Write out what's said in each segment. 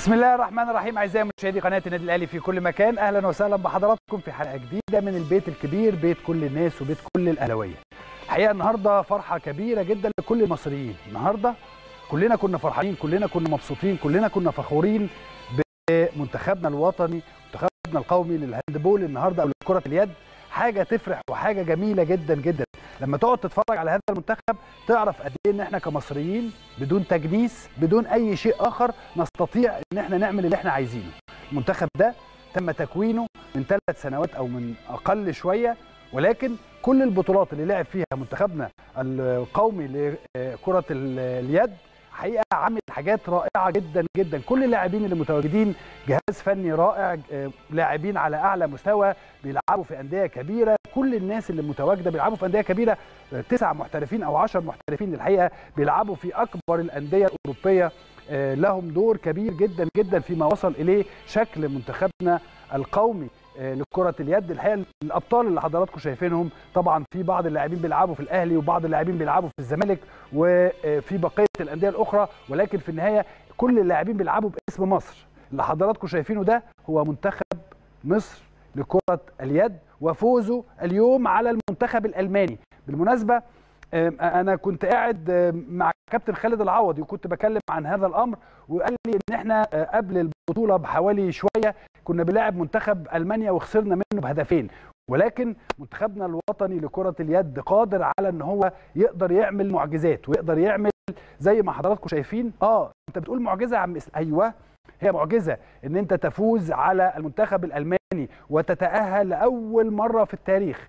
بسم الله الرحمن الرحيم اعزائي مشاهدي قناه النادي الاهلي في كل مكان اهلا وسهلا بحضراتكم في حلقه جديده من البيت الكبير بيت كل الناس وبيت كل الاهلاويه الحقيقه النهارده فرحه كبيره جدا لكل المصريين النهارده كلنا كنا فرحانين كلنا كنا مبسوطين كلنا كنا فخورين بمنتخبنا الوطني منتخبنا القومي للهاندبول النهارده او لكره اليد حاجه تفرح وحاجه جميله جدا جدا لما تقعد تتفرج على هذا المنتخب تعرف قد ايه ان احنا كمصريين بدون تجنيس بدون اي شيء اخر نستطيع ان احنا نعمل اللي احنا عايزينه المنتخب ده تم تكوينه من ثلاث سنوات او من اقل شويه ولكن كل البطولات اللي لعب فيها منتخبنا القومي لكره اليد حقيقه عامل حاجات رائعه جدا جدا كل اللاعبين اللي متواجدين جهاز فني رائع لاعبين على اعلى مستوى بيلعبوا في انديه كبيره كل الناس اللي متواجده بيلعبوا في انديه كبيره تسع محترفين او عشر محترفين الحقيقه بيلعبوا في اكبر الانديه الاوروبيه لهم دور كبير جدا جدا فيما وصل اليه شكل منتخبنا القومي لكرة اليد الحقيقة الأبطال اللي حضراتكم شايفينهم طبعا في بعض اللاعبين بيلعبوا في الأهلي وبعض اللاعبين بيلعبوا في الزمالك وفي بقية الأندية الأخرى ولكن في النهاية كل اللاعبين بيلعبوا باسم مصر اللي حضراتكم شايفينه ده هو منتخب مصر لكرة اليد وفوزه اليوم على المنتخب الألماني بالمناسبة انا كنت قاعد مع كابتن خالد العوضي وكنت بكلم عن هذا الامر وقال لي ان احنا قبل البطوله بحوالي شويه كنا بنلاعب منتخب المانيا وخسرنا منه بهدفين ولكن منتخبنا الوطني لكره اليد قادر على ان هو يقدر يعمل معجزات ويقدر يعمل زي ما حضراتكم شايفين اه انت بتقول معجزه يا عم ايوه هي معجزه ان انت تفوز على المنتخب الالماني وتتاهل لاول مره في التاريخ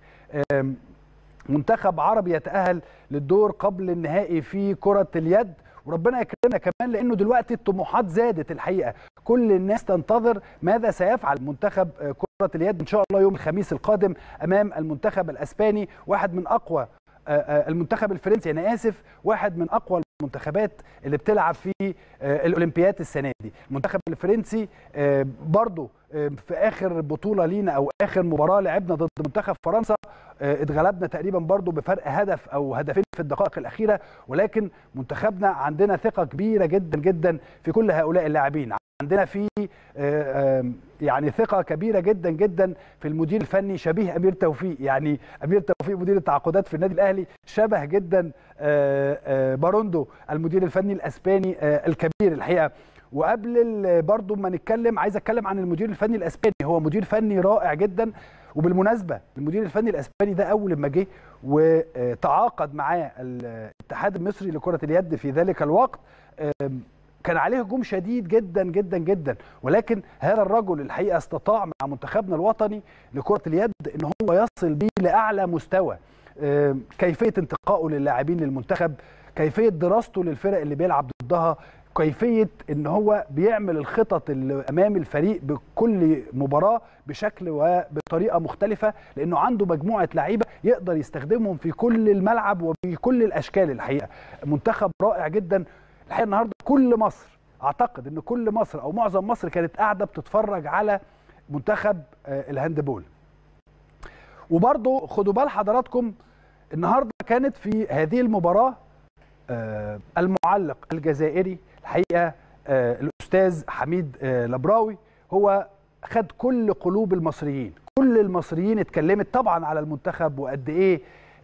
منتخب عربي يتأهل للدور قبل النهائي في كرة اليد وربنا يكرمنا كمان لانه دلوقتي الطموحات زادت الحقيقه كل الناس تنتظر ماذا سيفعل منتخب كره اليد ان شاء الله يوم الخميس القادم امام المنتخب الاسباني واحد من اقوى المنتخب الفرنسي انا اسف واحد من اقوى المنتخبات اللي بتلعب في الاولمبياد السنه دي المنتخب الفرنسي برضه في اخر بطوله لينا او اخر مباراه لعبنا ضد منتخب فرنسا اتغلبنا تقريبا برضه بفرق هدف او هدفين في الدقائق الاخيره ولكن منتخبنا عندنا ثقه كبيره جدا جدا في كل هؤلاء اللاعبين عندنا في يعني ثقة كبيرة جدا جدا في المدير الفني شبيه أمير توفيق يعني أمير توفيق مدير التعاقدات في النادي الأهلي شبه جدا باروندو المدير الفني الأسباني الكبير الحقيقة وقبل برضو ما نتكلم عايز اتكلم عن المدير الفني الاسباني هو مدير فني رائع جدا وبالمناسبه المدير الفني الاسباني ده اول ما جه وتعاقد معاه الاتحاد المصري لكره اليد في ذلك الوقت كان عليه هجوم شديد جدا جدا جدا ولكن هذا الرجل الحقيقه استطاع مع منتخبنا الوطني لكره اليد ان هو يصل بيه لاعلى مستوى كيفيه انتقائه للاعبين للمنتخب كيفيه دراسته للفرق اللي بيلعب ضدها كيفيه ان هو بيعمل الخطط اللي امام الفريق بكل مباراه بشكل وبطريقه مختلفه لانه عنده مجموعه لعيبه يقدر يستخدمهم في كل الملعب وبكل الاشكال الحقيقه منتخب رائع جدا الحقيقه النهارده كل مصر اعتقد ان كل مصر او معظم مصر كانت قاعده بتتفرج على منتخب الهاندبول وبرضه خدوا بال حضراتكم النهارده كانت في هذه المباراه المعلق الجزائري الحقيقه الاستاذ حميد لبراوي هو خد كل قلوب المصريين كل المصريين اتكلمت طبعا على المنتخب وقد ايه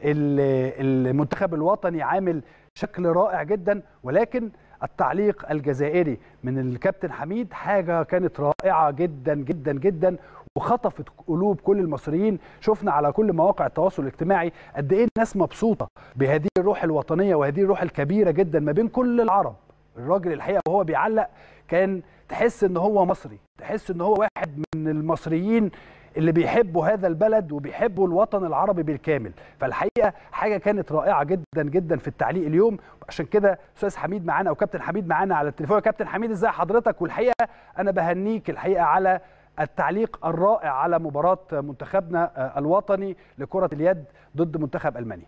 المنتخب الوطني عامل شكل رائع جدا ولكن التعليق الجزائري من الكابتن حميد حاجه كانت رائعه جدا جدا جدا وخطفت قلوب كل المصريين شفنا على كل مواقع التواصل الاجتماعي قد ايه الناس مبسوطه بهذه الروح الوطنيه وهذه الروح الكبيره جدا ما بين كل العرب الراجل الحقيقه وهو بيعلق كان تحس ان هو مصري تحس ان هو واحد من المصريين اللي بيحبوا هذا البلد وبيحبوا الوطن العربي بالكامل فالحقيقه حاجه كانت رائعه جدا جدا في التعليق اليوم عشان كده استاذ حميد معانا او كابتن حميد معانا على التليفون كابتن حميد ازاي حضرتك والحقيقه انا بهنيك الحقيقه على التعليق الرائع على مباراه منتخبنا الوطني لكره اليد ضد منتخب المانيا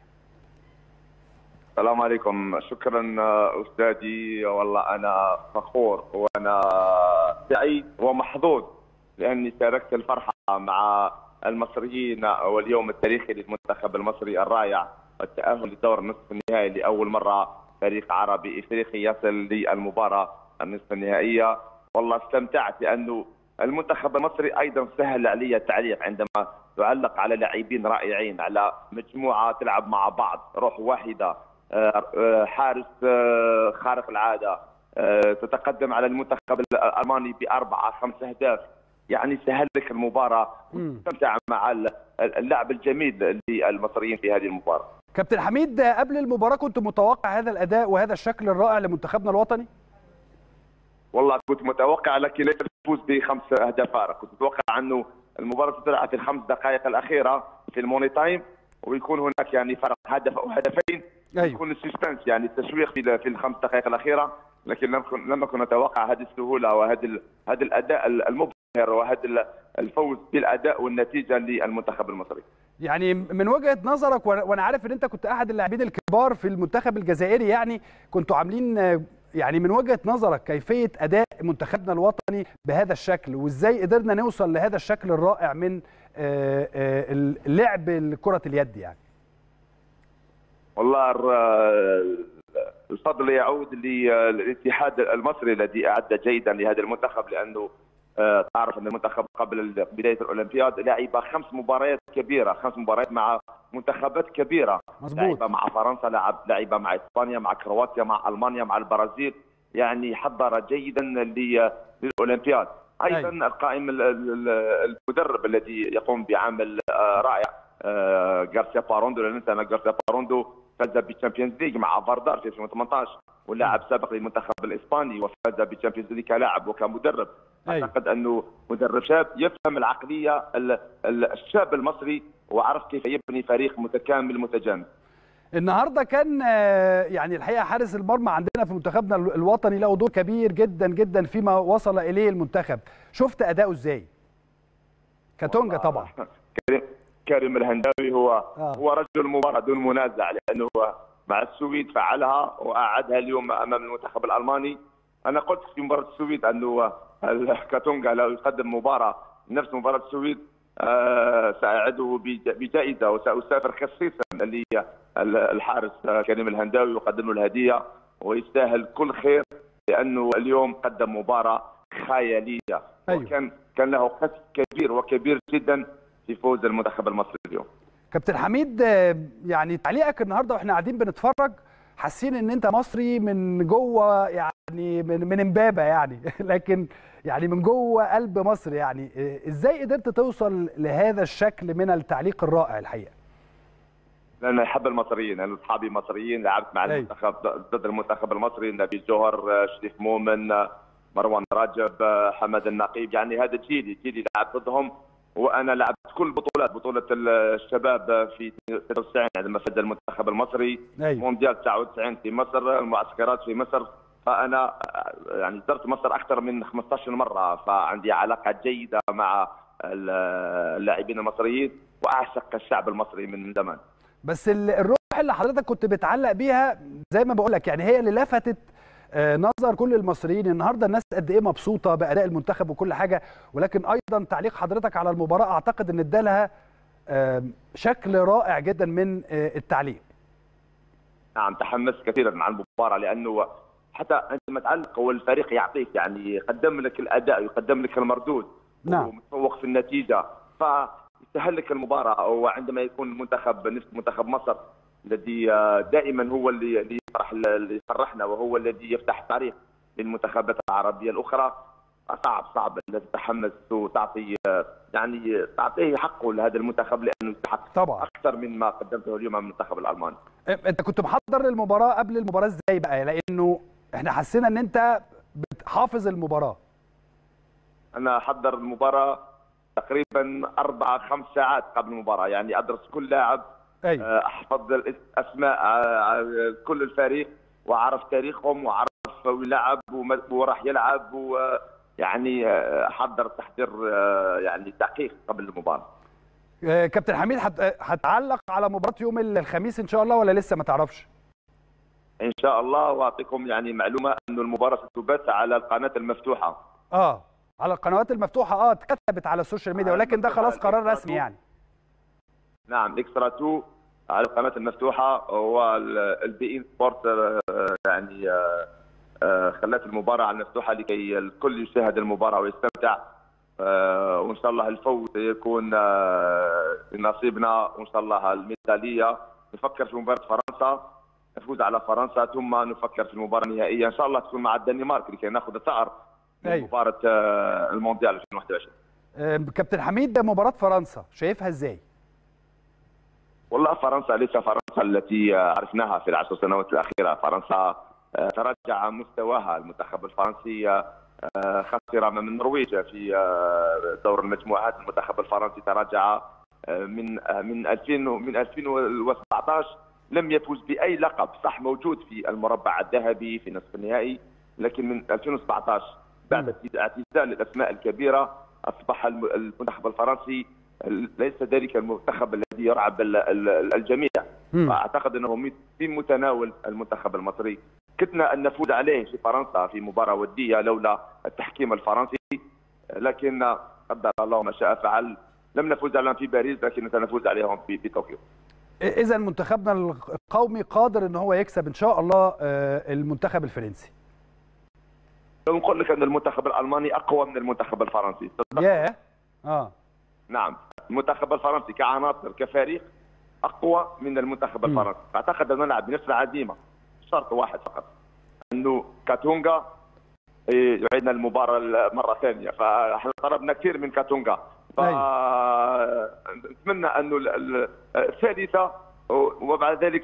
السلام عليكم شكرا استاذي والله انا فخور وانا سعيد ومحظوظ لاني شاركت الفرحه مع المصريين واليوم التاريخي للمنتخب المصري الرائع والتاهل لدور النصف النهائي لاول مره فريق عربي افريقي يصل للمباراه النصف النهائيه والله استمتعت لانه المنتخب المصري ايضا سهل علي التعليق عندما تعلق على لاعبين رائعين على مجموعه تلعب مع بعض روح واحده حارس خارق العاده تتقدم على المنتخب الالماني باربعه خمس اهداف يعني سهل لك المباراه واستمتع مع اللعب الجميل للمصريين في هذه المباراه كابتن حميد قبل المباراه كنت متوقع هذا الاداء وهذا الشكل الرائع لمنتخبنا الوطني والله كنت متوقع لكن ليس الفوز بخمس اهداف فارق كنت متوقع انه المباراه تلعب في الخمس دقائق الاخيره في الموني تايم ويكون هناك يعني فرق هدف او هدفين أيوه. يكون السسبنس يعني التشويق في في الخمس دقائق الاخيره لكن لم كن لم اكن اتوقع هذه السهوله وهذا هذا الاداء المبهر وهذا الفوز بالاداء والنتيجه للمنتخب المصري. يعني من وجهه نظرك وانا عارف ان انت كنت احد اللاعبين الكبار في المنتخب الجزائري يعني كنتوا عاملين يعني من وجهه نظرك كيفيه اداء منتخبنا الوطني بهذا الشكل وازاي قدرنا نوصل لهذا الشكل الرائع من لعب كره اليد يعني والله الفضل يعود للاتحاد المصري الذي اعد جيدا لهذا المنتخب لانه تعرف ان المنتخب قبل بدايه الاولمبياد لعب خمس مباريات كبيره خمس مباريات مع منتخبات كبيره مزبوط. لعب مع فرنسا لعب لعب مع اسبانيا مع كرواتيا مع المانيا مع البرازيل يعني حضر جيدا للاولمبياد ايضا أي. القائم المدرب الذي يقوم بعمل رائع غارسيا باروندو لا ننسى ان غارسيا باروندو فاز بالتشامبيونز ليج مع فاردار في 2018 ولاعب سابق للمنتخب الاسباني وفاز بالتشامبيونز ليج كلاعب وكمدرب أي. اعتقد انه مدرب شاب يفهم العقليه الشاب المصري وعرف كيف يبني فريق متكامل متجانس النهارده كان يعني الحقيقه حارس المرمى عندنا في منتخبنا الوطني له دور كبير جدا جدا فيما وصل اليه المنتخب شفت اداؤه ازاي كاتونجا طبعا كريم كريم الهنداوي هو آه. هو رجل المباراه دون منازع لانه هو مع السويد فعلها واعادها اليوم امام المنتخب الالماني انا قلت في مباراه السويد انه كاتونجا لو يقدم مباراه نفس مباراه السويد آه ساعده بجائزه وساسافر خصيصا اللي هي الحارس كريم الهنداوي وقدم له الهديه ويستاهل كل خير لانه اليوم قدم مباراه خياليه أيوه. وكان كان له قسم كبير وكبير جدا في فوز المنتخب المصري اليوم كابتن حميد يعني تعليقك النهارده واحنا قاعدين بنتفرج حاسين ان انت مصري من جوه يعني من من امبابه يعني لكن يعني من جوه قلب مصر يعني ازاي قدرت توصل لهذا الشكل من التعليق الرائع الحقيقه لان احب المصريين انا اصحابي مصريين لعبت مع أي. المنتخب ضد المنتخب المصري نبيل جوهر شريف مؤمن مروان رجب حمد النقيب يعني هذا جيلي جيلي لعبت ضدهم وانا لعبت كل بطولات بطوله الشباب في 93 عندما فاز المنتخب المصري أي. مونديال 99 في مصر المعسكرات في مصر فانا يعني زرت مصر اكثر من 15 مره فعندي علاقه جيده مع اللاعبين المصريين واعشق الشعب المصري من زمان بس الروح اللي حضرتك كنت بتعلق بيها زي ما بقول لك يعني هي اللي لفتت نظر كل المصريين النهارده الناس قد ايه مبسوطه باداء المنتخب وكل حاجه ولكن ايضا تعليق حضرتك على المباراه اعتقد ان ادالها شكل رائع جدا من التعليق نعم تحمست كثيرا مع المباراه لانه حتى عندما تعلق هو الفريق يعطيك يعني يقدم لك الاداء ويقدم لك المردود نعم ومتفوق في النتيجه فيسهل لك المباراه وعندما يكون المنتخب نفس منتخب مصر الذي دائما هو اللي اللي يفرح اللي يفرحنا وهو الذي يفتح طريق للمنتخبات العربيه الاخرى صعب صعب ان تتحمس وتعطي يعني تعطيه حقه لهذا المنتخب لانه يستحق طبعا اكثر من ما قدمته اليوم امام المنتخب الالماني. انت كنت محضر للمباراه قبل المباراه ازاي بقى؟ لانه احنا حسينا ان انت حافظ المباراه. انا احضر المباراه تقريبا اربع خمس ساعات قبل المباراه يعني ادرس كل لاعب أي. احفظ اسماء كل الفريق واعرف تاريخهم واعرف وين لعب وراح يلعب ويعني احضر تحضير يعني دقيق قبل المباراه. كابتن حميد هتعلق على مباراه يوم الخميس ان شاء الله ولا لسه ما تعرفش؟ ان شاء الله واعطيكم يعني معلومه انه المباراه ستبث على القناه المفتوحه. اه على القنوات المفتوحه اه اتكتبت على السوشيال ميديا ولكن ده خلاص قرار رسمي يعني. نعم اكسترا 2 على القناه المفتوحه والبي ان سبورت يعني خلت المباراه على المفتوحه لكي الكل يشاهد المباراه ويستمتع وان شاء الله الفوز يكون نصيبنا وان شاء الله الميداليه نفكر في مباراه فرنسا نفوز على فرنسا ثم نفكر في المباراه النهائيه ان شاء الله تكون مع الدنمارك لكي ناخذ ثأر في مباراه المونديال 2021 كابتن حميد ده مباراه فرنسا شايفها ازاي؟ والله فرنسا ليس فرنسا التي عرفناها في العشر سنوات الاخيره فرنسا تراجع مستواها المنتخب الفرنسي خسر من النرويج في دور المجموعات المنتخب الفرنسي تراجع من من 2000 من 2017 لم يفوز باي لقب صح موجود في المربع الذهبي في نصف النهائي لكن من 2017 بعد اعتزال الاسماء الكبيره اصبح المنتخب الفرنسي ليس ذلك المنتخب الذي يرعب الجميع واعتقد انه في متناول المنتخب المصري كدنا ان نفوز عليه في فرنسا في مباراه وديه لولا التحكيم الفرنسي لكن قدر الله ما شاء فعل لم نفوز عليهم في باريس لكن سنفوز عليهم في, في طوكيو اذا منتخبنا القومي قادر ان هو يكسب ان شاء الله المنتخب الفرنسي لو نقول لك ان المنتخب الالماني اقوى من المنتخب الفرنسي ياه اه نعم المنتخب الفرنسي كعناصر كفريق اقوى من المنتخب الفرنسي فاعتقد ان نلعب بنفس العزيمه شرط واحد فقط انه كاتونغا يعيدنا المباراه مره ثانيه فاحنا طلبنا كثير من كاتونغا فنتمنى انه الثالثه وبعد ذلك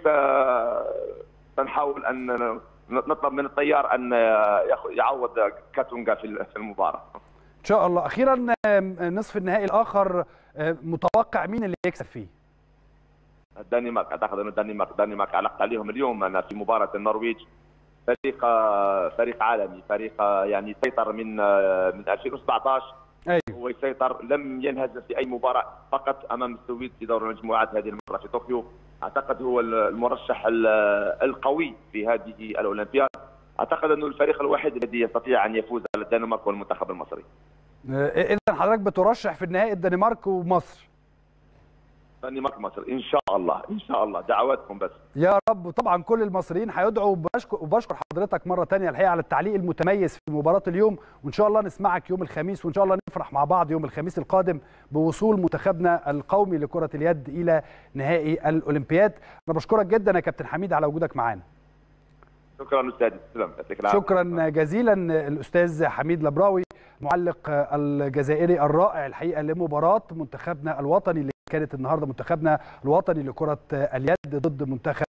سنحاول ان نطلب من الطيار ان يعوض كاتونغا في المباراه ان شاء الله اخيرا نصف النهائي الاخر متوقع مين اللي يكسب فيه الدنمارك اعتقد ان الدنمارك الدنمارك علقت عليهم اليوم انا في مباراه النرويج فريق فريق عالمي فريق يعني سيطر من من 2017 ايوه هو يسيطر لم ينهزم في اي مباراه فقط امام السويد في دور المجموعات هذه المره في طوكيو اعتقد هو المرشح القوي في هذه الاولمبياد اعتقد انه الفريق الوحيد الذي يستطيع ان يفوز على الدنمارك والمنتخب المصري اذا حضرتك بترشح في النهائي الدنمارك ومصر الدنمارك مصر ان شاء الله ان شاء الله دعواتكم بس يا رب طبعا كل المصريين هيدعوا وبشكر وبشكر حضرتك مره ثانيه الحقيقه على التعليق المتميز في مباراه اليوم وان شاء الله نسمعك يوم الخميس وان شاء الله نفرح مع بعض يوم الخميس القادم بوصول منتخبنا القومي لكره اليد الى نهائي الاولمبياد انا بشكرك جدا يا كابتن حميد على وجودك معانا شكرا استاذ تسلم شكرا جزيلا الاستاذ حميد لبراوي معلق الجزائري الرائع الحقيقه لمباراه منتخبنا الوطني اللي كانت النهارده منتخبنا الوطني لكره اليد ضد منتخب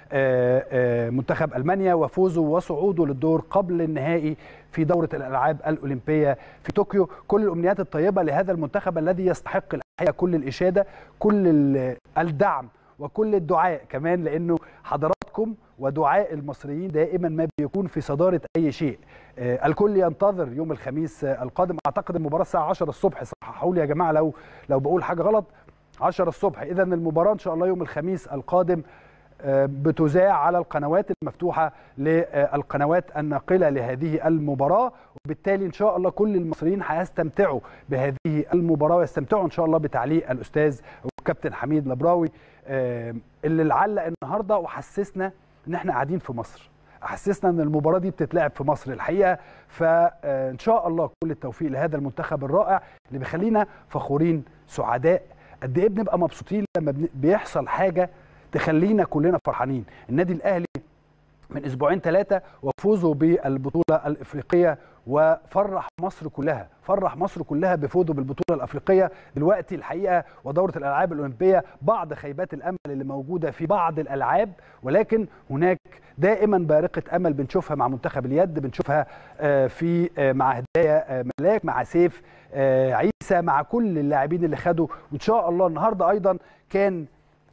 منتخب المانيا وفوزه وصعوده للدور قبل النهائي في دوره الالعاب الاولمبيه في طوكيو كل الامنيات الطيبه لهذا المنتخب الذي يستحق الحقيقه كل الاشاده كل الدعم وكل الدعاء كمان لانه حضراتكم ودعاء المصريين دائما ما بيكون في صداره اي شيء آه الكل ينتظر يوم الخميس آه القادم اعتقد المباراه الساعه 10 الصبح صححوا لي يا جماعه لو لو بقول حاجه غلط 10 الصبح اذا المباراه ان شاء الله يوم الخميس القادم آه بتذاع على القنوات المفتوحه للقنوات الناقله لهذه المباراه وبالتالي ان شاء الله كل المصريين هيستمتعوا بهذه المباراه ويستمتعوا ان شاء الله بتعليق الاستاذ والكابتن حميد لبراوي اللي علق النهارده وحسسنا ان احنا قاعدين في مصر حسسنا ان المباراه دي بتتلعب في مصر الحقيقه فان شاء الله كل التوفيق لهذا المنتخب الرائع اللي بيخلينا فخورين سعداء قد ايه بنبقى مبسوطين لما بيحصل حاجه تخلينا كلنا فرحانين النادي الاهلي من اسبوعين ثلاثه وفوزه بالبطوله الافريقيه وفرح مصر كلها فرح مصر كلها بفوزه بالبطوله الافريقيه دلوقتي الحقيقه ودوره الالعاب الاولمبيه بعض خيبات الامل اللي موجوده في بعض الالعاب ولكن هناك دائما بارقه امل بنشوفها مع منتخب اليد بنشوفها في مع هدايا ملاك مع سيف عيسى مع كل اللاعبين اللي خدوا وان شاء الله النهارده ايضا كان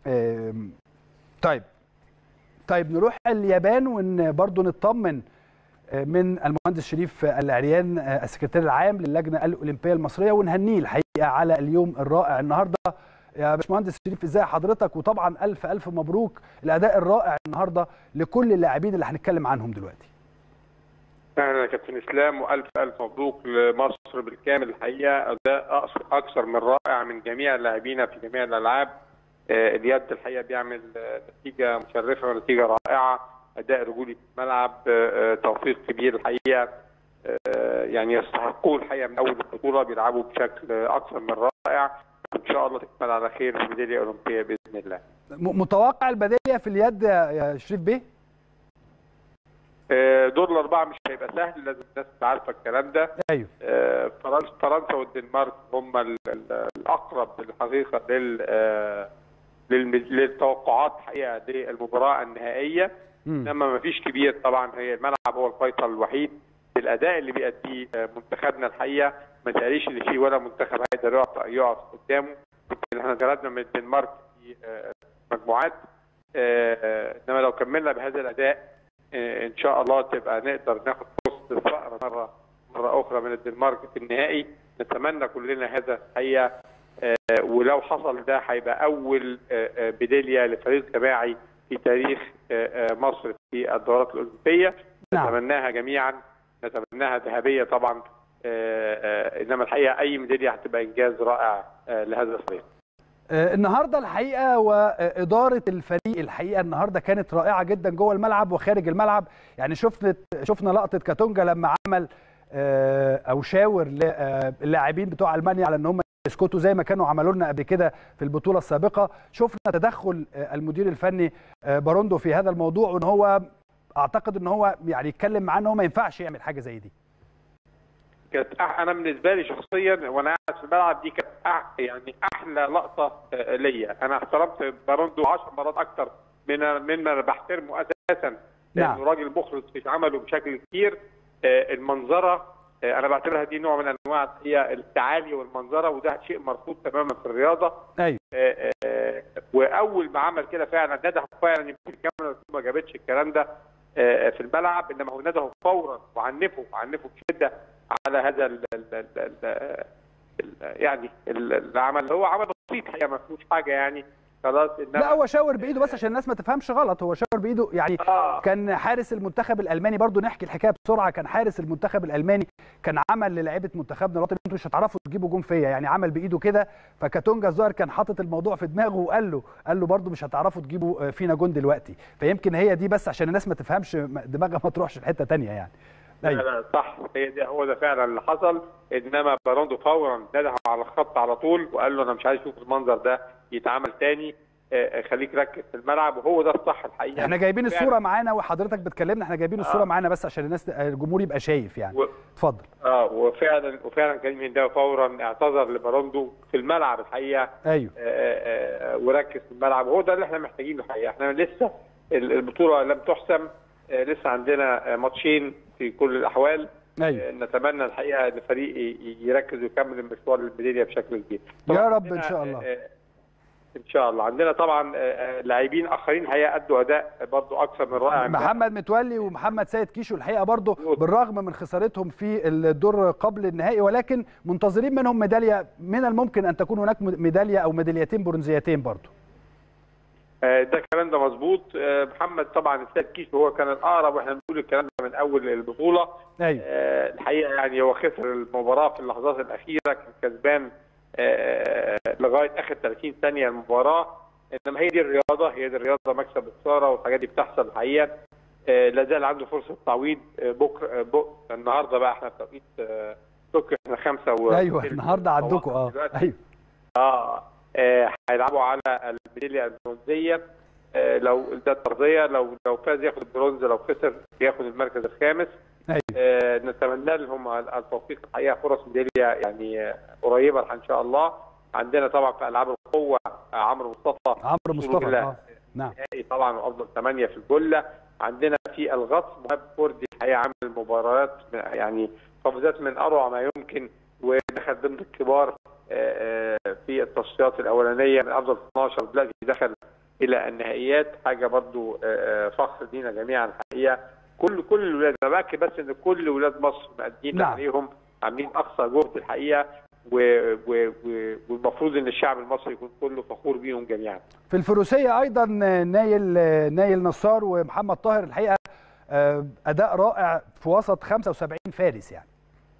طيب طيب نروح اليابان وان برضو نطمن من المهندس شريف العريان السكرتير العام للجنه الاولمبيه المصريه ونهنيه الحقيقه على اليوم الرائع النهارده يا باشمهندس شريف ازاي حضرتك وطبعا الف الف مبروك الاداء الرائع النهارده لكل اللاعبين اللي هنتكلم عنهم دلوقتي اهلا يا كابتن اسلام والف الف مبروك لمصر بالكامل الحقيقه اداء اكثر من رائع من جميع اللاعبين في جميع الالعاب اليد الحقيقه بيعمل نتيجه مشرفه ونتيجه رائعه اداء رجولي في الملعب آه، آه، توفيق كبير الحقيقه آه، يعني يستحقوه الحقيقه من اول البطوله بيلعبوا بشكل اكثر من رائع ان شاء الله تكمل على خير في ميداليه اولمبيه باذن الله م- متوقع البديله في اليد يا يا شريف بيه آه، دور الاربعه مش هيبقى سهل لازم الناس تبقى عارفه الكلام ده ايوه آه، فرنسا فرنسا والدنمارك هم ال- ال- الاقرب بالحقيقه لل آه، للم- للتوقعات الحقيقه للمباراه النهائيه مم. انما ما فيش كبير طبعا هي الملعب هو الفيصل الوحيد بالاداء اللي بيأديه آه، منتخبنا الحقيقه ما تقاليش ان في ولا منتخب هيقدر يقف يقف قدامه يمكن احنا جردنا من الدنمارك في آه، مجموعات آه، آه، انما لو كملنا بهذا الاداء آه، ان شاء الله تبقى نقدر ناخد فرصه الفقر مره مره اخرى من الدنمارك في النهائي نتمنى كلنا هذا الحقيقه آه، ولو حصل ده هيبقى اول آه، آه، بديليا لفريق جماعي في تاريخ آه، آه، مصر في الدورات الاولمبيه نعم. نتمناها جميعا نتمناها ذهبيه طبعا آه، آه، انما الحقيقه اي ميداليه هتبقى انجاز رائع آه، لهذا الفريق آه، النهارده الحقيقه واداره الفريق الحقيقه النهارده كانت رائعه جدا جوه الملعب وخارج الملعب يعني شفنا شفنا لقطه كاتونجا لما عمل آه، او شاور للاعبين بتوع المانيا على ان هم يسكتوا زي ما كانوا عملوا لنا قبل كده في البطوله السابقه شفنا تدخل آه، المدير الفني آه، باروندو في هذا الموضوع وان هو اعتقد ان هو يعني يتكلم معاه ان هو ما ينفعش يعمل حاجه زي دي كانت أح- انا بالنسبه لي شخصيا وانا قاعد في الملعب دي كانت أح- يعني احلى لقطه آه، ليا انا احترمت باروندو 10 مرات اكتر من مما انا بحترمه اساسا نعم. لانه راجل مخلص في عمله بشكل كبير آه، المنظره آه، انا بعتبرها دي نوع من انواع هي التعالي والمنظره وده شيء مرفوض تماما في الرياضه ايوه آه، آه، واول ما عمل كده فعلا نده فعلا يمكن الكاميرا ما جابتش الكلام ده آه، في الملعب انما هو نده فورا وعنفه عنفه بشده على هذا ال ال ال ال ال يعني ال- العمل هو عمل بسيط حقيقه ما فيهوش حاجه يعني خلاص انما لا هو شاور بايده بس عشان الناس ما تفهمش غلط هو شاور بايده يعني آه. كان حارس المنتخب الالماني برضو نحكي الحكايه بسرعه كان حارس المنتخب الالماني كان عمل للاعيبه منتخبنا الوطني انتوا مش هتعرفوا تجيبوا جون فيا يعني عمل بايده كده فكاتونجا الظاهر كان حاطط الموضوع في دماغه وقال له قال له برضو مش هتعرفوا تجيبوا فينا جون دلوقتي فيمكن هي دي بس عشان الناس ما تفهمش دماغها ما تروحش لحته ثانيه يعني لا لا صح هي ده هو ده فعلا اللي حصل انما باروندو فورا نده على الخط على طول وقال له انا مش عايز اشوف المنظر ده يتعمل تاني آه، خليك ركز في الملعب وهو ده الصح الحقيقه احنا جايبين فعلا. الصوره معانا وحضرتك بتكلمنا احنا جايبين الصوره آه. معانا بس عشان الناس الجمهور يبقى شايف يعني و... اتفضل اه وفعلا وفعلا كريم هنداوي فورا اعتذر لباروندو في الملعب الحقيقه ايوه آه، آه، وركز في الملعب وهو ده اللي احنا محتاجينه الحقيقه احنا لسه ال- البطوله لم تحسم آه، لسه عندنا آه، ماتشين في كل الاحوال ايوه آه، نتمنى الحقيقه ان الفريق ي- يركز ويكمل المشوار الميداليه بشكل كبير يا طبعاً رب عندنا، إن شاء الله. آه، آه، ان شاء الله عندنا طبعا آه، آه، لاعبين اخرين الحقيقه ادوا اداء برضو اكثر من رائع محمد متولي ومحمد سيد كيشو الحقيقه برضه بالرغم من خسارتهم في الدور قبل النهائي ولكن منتظرين منهم ميداليه من الممكن ان تكون هناك ميداليه او ميداليتين برونزيتين برضه آه، ده الكلام ده مظبوط آه، محمد طبعا السيد كيشو هو كان الاقرب واحنا بنقول الكلام ده من اول البطوله ايوه آه، الحقيقه يعني هو خسر المباراه في اللحظات الاخيره كان كسبان آه، لغايه اخر 30 ثانيه المباراه انما هي دي الرياضه هي دي الرياضه مكسب وخساره والحاجات دي بتحصل الحقيقه آه، لا زال عنده فرصه تعويض آه، بكره آه، بك النهارده بقى احنا في توقيت آه، طوكيو احنا خمسه و ايوه النهارده عندكم اه دلوقتي. ايوه اه آه، هيلعبوا على الميداليه البرونزيه آه، لو ده الترضيه لو لو فاز ياخد البرونز لو خسر ياخد المركز الخامس ايوه آه، نتمنى لهم التوفيق الحقيقه فرص ميداليه يعني آه، قريبه ان شاء الله عندنا طبعا في العاب القوه آه، عمرو مصطفى عمرو مصطفى لا. اه نعم نهائي طبعا وافضل ثمانيه في الجله عندنا في الغطس مهاب كردي الحقيقه عامل مباريات يعني قفزات من اروع ما يمكن ودخل ضمن الكبار آه، آه، في التصفيات الاولانيه من افضل 12 دلوقتي دخل الى النهائيات حاجه برضو آه، آه، فخر لينا جميعا الحقيقه كل كل الولاد انا باكد بس ان كل ولاد مصر مأدين نعم. عليهم عاملين اقصى جهد الحقيقه و- و- و- والمفروض ان الشعب المصري يكون كله فخور بيهم جميعا في الفروسيه ايضا نايل نايل نصار ومحمد طاهر الحقيقه آه، اداء رائع في وسط 75 فارس يعني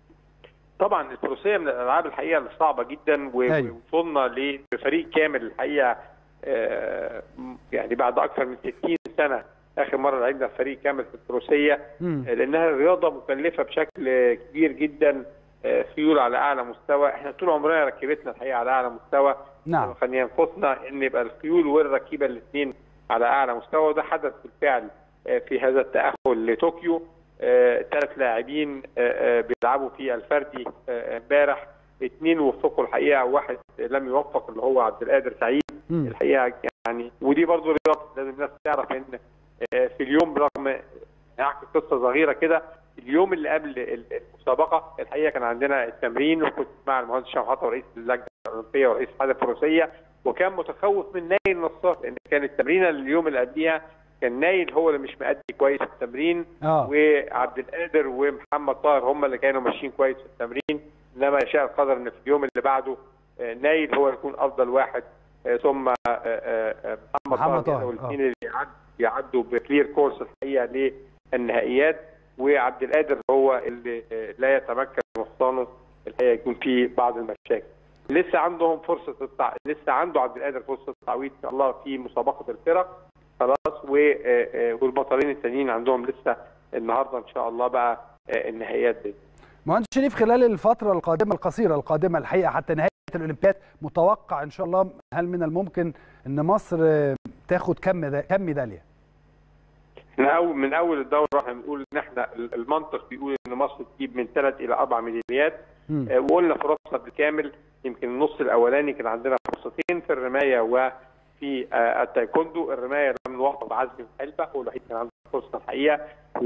طبعا الفروسيه من الالعاب الحقيقه الصعبه جدا و- أيوة. ووصلنا لفريق كامل الحقيقه آه، يعني بعد اكثر من 60 سنه اخر مره لعبنا فريق كامل في الفروسيه لانها رياضه مكلفه بشكل كبير جدا خيول على اعلى مستوى احنا طول عمرنا ركبتنا الحقيقه على اعلى مستوى نعم كان ينقصنا ان يبقى الخيول والركيبه الاثنين على اعلى مستوى وده حدث بالفعل في هذا التاهل لطوكيو ثلاث لاعبين بيلعبوا في الفردي امبارح اثنين وفقوا الحقيقه وواحد لم يوفق اللي هو عبد القادر سعيد م. الحقيقه يعني ودي برضه رياضه لازم الناس تعرف ان في اليوم برغم نحكي قصه صغيره كده اليوم اللي قبل المسابقه الحقيقه كان عندنا التمرين وكنت مع المهندس هشام حطب رئيس اللجنه الاولمبيه ورئيس الاتحاد الفروسيه وكان متخوف من نايل النصار لان كان التمرين اليوم اللي قبليها كان نايل هو اللي مش مأدي كويس في التمرين آه. وعبد القادر ومحمد طاهر هم اللي كانوا ماشيين كويس في التمرين انما شاء القدر ان في اليوم اللي بعده نايل هو يكون افضل واحد ثم محمد طاهر والاثنين اللي يعد يعدوا بكلير كورس الحقيقه للنهائيات وعبد القادر هو اللي لا يتمكن من حصانه الحقيقه يكون فيه بعض المشاكل. لسه عندهم فرصه التع... لسه عنده عبد القادر فرصه التعويض ان شاء الله في مسابقه الفرق خلاص و... والبطلين التانيين عندهم لسه النهارده ان شاء الله بقى النهائيات دي. مهندس شريف خلال الفتره القادمه القصيره القادمه الحقيقه حتى نهايه الاولمبياد متوقع ان شاء الله هل من الممكن ان مصر تاخد كم كم ميداليه؟ احنا اول من اول الدوره احنا بنقول ان احنا المنطق بيقول ان مصر تجيب من ثلاث الى اربع ميداليات آه وقلنا فرصنا بالكامل يمكن النص الاولاني كان عندنا فرصتين في الرمايه وفي آه التايكوندو الرمايه لم نوفق عزمي وحلبه هو الوحيد كان عنده فرصه الحقيقه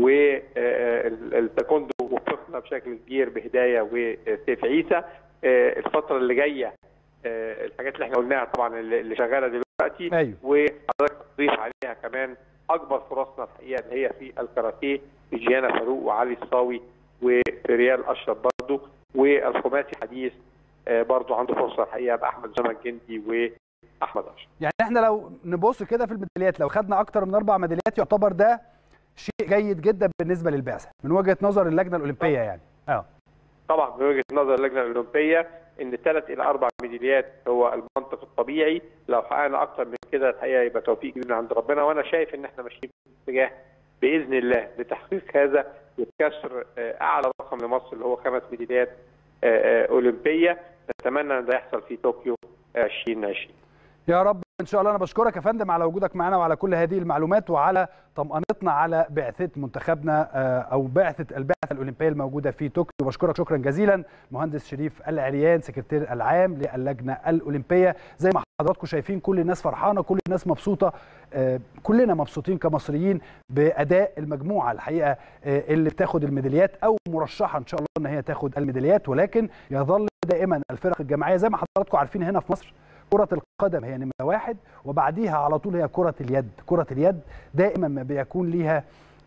والتايكوندو وفقنا بشكل كبير بهدايه وسيف عيسى آه الفتره اللي جايه الحاجات اللي احنا قلناها طبعا اللي شغاله دلوقتي أيوه. وحضرتك تضيف عليها كمان اكبر فرصنا الحقيقه اللي هي في الكاراتيه في جيانا فاروق وعلي الصاوي وريال اشرف برضه والخماسي حديث برضه عنده فرصه الحقيقه باحمد زمن الجندي واحمد اشرف. يعني احنا لو نبص كده في الميداليات لو خدنا اكتر من اربع ميداليات يعتبر ده شيء جيد جدا بالنسبه للبعثه من وجهه نظر اللجنه الاولمبيه يعني. اه طبعا من وجهه نظر اللجنه الاولمبيه ان ثلاث الى اربع ميداليات هو المنطق الطبيعي لو حققنا اكتر من كده الحقيقه يبقى توفيق كبير من عند ربنا وانا شايف ان احنا ماشيين في اتجاه باذن الله لتحقيق هذا وكسر اعلى رقم لمصر اللي هو خمس ميداليات اولمبيه نتمنى ان ده يحصل في طوكيو 2020 يا رب ان شاء الله انا بشكرك يا فندم على وجودك معنا وعلى كل هذه المعلومات وعلى طمانتنا على بعثه منتخبنا او بعثه البعثه الاولمبيه الموجوده في طوكيو بشكرك شكرا جزيلا مهندس شريف العريان سكرتير العام للجنه الاولمبيه زي ما حضراتكم شايفين كل الناس فرحانه كل الناس مبسوطه كلنا مبسوطين كمصريين باداء المجموعه الحقيقه اللي بتاخد الميداليات او مرشحه ان شاء الله ان هي تاخد الميداليات ولكن يظل دائما الفرق الجماعيه زي ما حضراتكم عارفين هنا في مصر كرة القدم هي نمرة واحد وبعديها على طول هي كرة اليد كرة اليد دائما ما بيكون ليها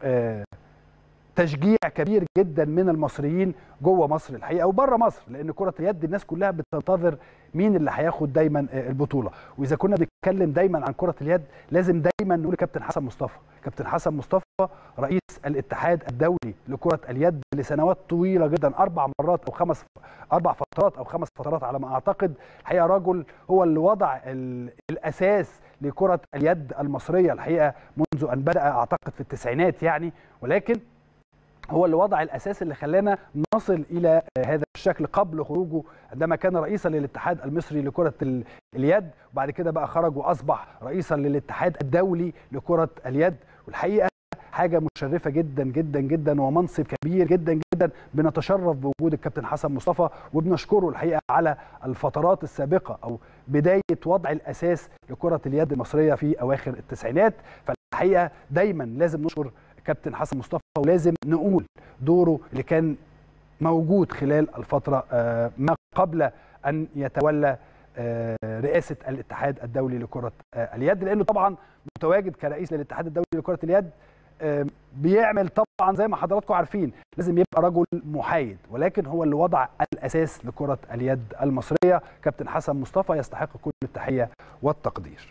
تشجيع كبير جدا من المصريين جوه مصر الحقيقه وبره مصر لان كره اليد الناس كلها بتنتظر مين اللي هياخد دايما البطوله واذا كنا بنتكلم دايما عن كره اليد لازم دايما نقول كابتن حسن مصطفى كابتن حسن مصطفى رئيس الاتحاد الدولي لكره اليد لسنوات طويله جدا اربع مرات او خمس اربع فترات او خمس فترات على ما اعتقد الحقيقه رجل هو اللي وضع الاساس لكره اليد المصريه الحقيقه منذ ان بدا اعتقد في التسعينات يعني ولكن هو اللي وضع الاساس اللي خلانا نصل الى هذا الشكل قبل خروجه عندما كان رئيسا للاتحاد المصري لكره اليد وبعد كده بقى خرج واصبح رئيسا للاتحاد الدولي لكره اليد والحقيقه حاجه مشرفه جدا جدا جدا ومنصب كبير جدا جدا بنتشرف بوجود الكابتن حسن مصطفى وبنشكره الحقيقه على الفترات السابقه او بدايه وضع الاساس لكره اليد المصريه في اواخر التسعينات فالحقيقه دايما لازم نشكر كابتن حسن مصطفى ولازم نقول دوره اللي كان موجود خلال الفتره ما قبل ان يتولى رئاسه الاتحاد الدولي لكره اليد لانه طبعا متواجد كرئيس للاتحاد الدولي لكره اليد بيعمل طبعا زي ما حضراتكم عارفين لازم يبقى رجل محايد ولكن هو اللي وضع الاساس لكره اليد المصريه كابتن حسن مصطفى يستحق كل التحيه والتقدير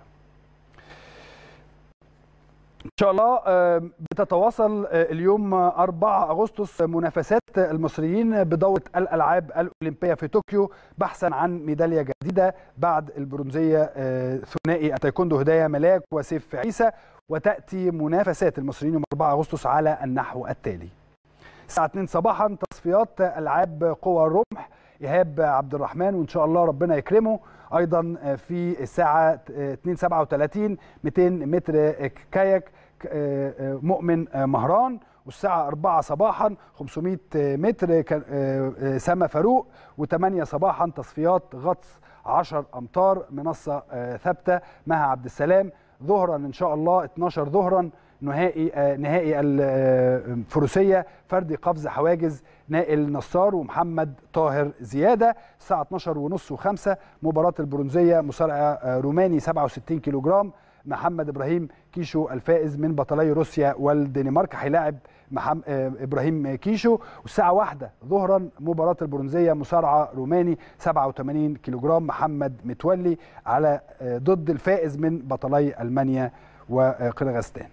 ان شاء الله بتتواصل اليوم 4 اغسطس منافسات المصريين بدوره الالعاب الاولمبيه في طوكيو بحثا عن ميداليه جديده بعد البرونزيه ثنائي التايكوندو هدايا ملاك وسيف عيسى وتاتي منافسات المصريين يوم 4 اغسطس على النحو التالي الساعه 2 صباحا تصفيات العاب قوى الرمح ايهاب عبد الرحمن وان شاء الله ربنا يكرمه ايضا في الساعه 2 37 200 متر كاياك مؤمن مهران والساعة 4 صباحا 500 متر سما فاروق و8 صباحا تصفيات غطس 10 أمتار منصة ثابتة مها عبد السلام ظهرا إن شاء الله 12 ظهرا نهائي نهائي الفروسية فردي قفز حواجز نائل نصار ومحمد طاهر زيادة الساعة 12 ونص وخمسة مباراة البرونزية مصارع روماني 67 كيلوغرام محمد ابراهيم كيشو الفائز من بطلي روسيا والدنمارك هيلاعب محمد ابراهيم كيشو والساعه واحدة ظهرا مباراه البرونزيه مصارعه روماني 87 كيلوغرام محمد متولي على ضد الفائز من بطلي المانيا وقرغستان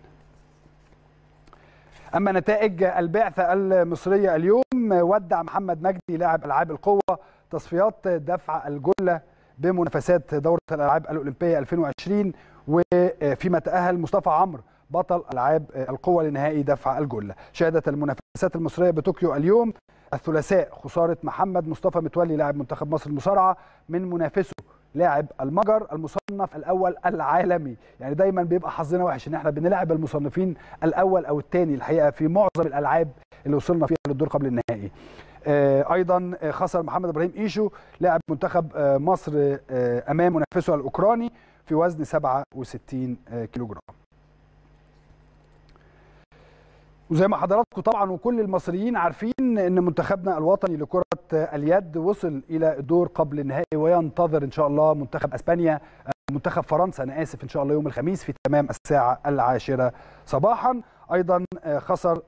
اما نتائج البعثه المصريه اليوم ودع محمد مجدي لاعب العاب القوه تصفيات دفع الجله بمنافسات دوره الالعاب الاولمبيه 2020 وفيما تأهل مصطفى عمرو بطل ألعاب القوة لنهائي دفع الجلة شهدت المنافسات المصرية بطوكيو اليوم الثلاثاء خسارة محمد مصطفى متولي لاعب منتخب مصر المصارعة من منافسه لاعب المجر المصنف الاول العالمي يعني دايما بيبقى حظنا وحش ان احنا بنلعب المصنفين الاول او الثاني الحقيقه في معظم الالعاب اللي وصلنا فيها للدور قبل النهائي ايضا خسر محمد ابراهيم ايشو لاعب منتخب مصر امام منافسه الاوكراني في وزن 67 كيلو جرام وزي ما حضراتكم طبعا وكل المصريين عارفين ان منتخبنا الوطني لكره اليد وصل الى الدور قبل النهائي وينتظر ان شاء الله منتخب اسبانيا منتخب فرنسا انا اسف ان شاء الله يوم الخميس في تمام الساعه العاشره صباحا ايضا خسر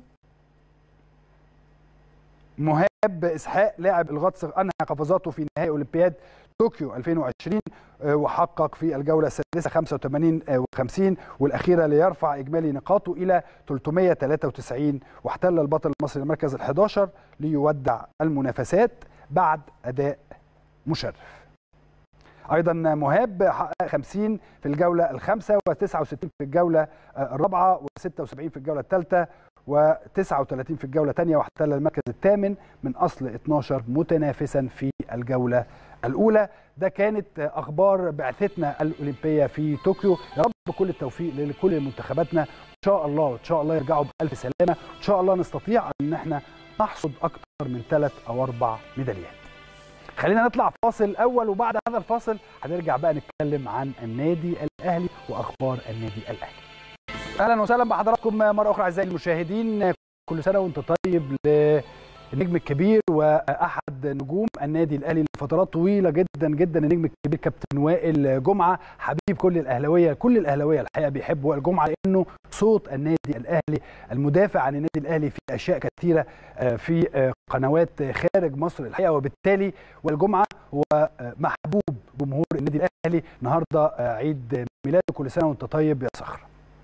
مهاب اسحاق لاعب الغطس انهى قفزاته في نهائي اولمبياد طوكيو 2020 وحقق في الجوله السادسه 85 و50 والاخيره ليرفع اجمالي نقاطه الى 393 واحتل البطل المصري المركز ال11 ليودع المنافسات بعد اداء مشرف. ايضا مهاب حقق 50 في الجوله الخامسه و69 في الجوله الرابعه و76 في الجوله الثالثه و39 في الجوله الثانيه واحتل المركز الثامن من اصل 12 متنافسا في الجوله الاولى ده كانت اخبار بعثتنا الاولمبيه في طوكيو يا رب كل التوفيق لكل منتخباتنا ان شاء الله ان شاء الله يرجعوا بالف سلامه ان شاء الله نستطيع ان احنا نحصد اكثر من ثلاث او اربع ميداليات خلينا نطلع فاصل اول وبعد هذا الفاصل هنرجع بقى نتكلم عن النادي الاهلي واخبار النادي الاهلي اهلا وسهلا بحضراتكم مره اخرى اعزائي المشاهدين كل سنه وانت طيب للنجم الكبير واحد نجوم النادي الاهلي لفترات طويله جدا جدا النجم الكبير كابتن وائل جمعه حبيب كل الاهلاويه كل الاهلاويه الحقيقه بيحبوا وائل جمعه لانه صوت النادي الاهلي المدافع عن النادي الاهلي في اشياء كثيره في قنوات خارج مصر الحقيقه وبالتالي وائل جمعه هو محبوب جمهور النادي الاهلي النهارده عيد ميلاده كل سنه وانت طيب يا صخر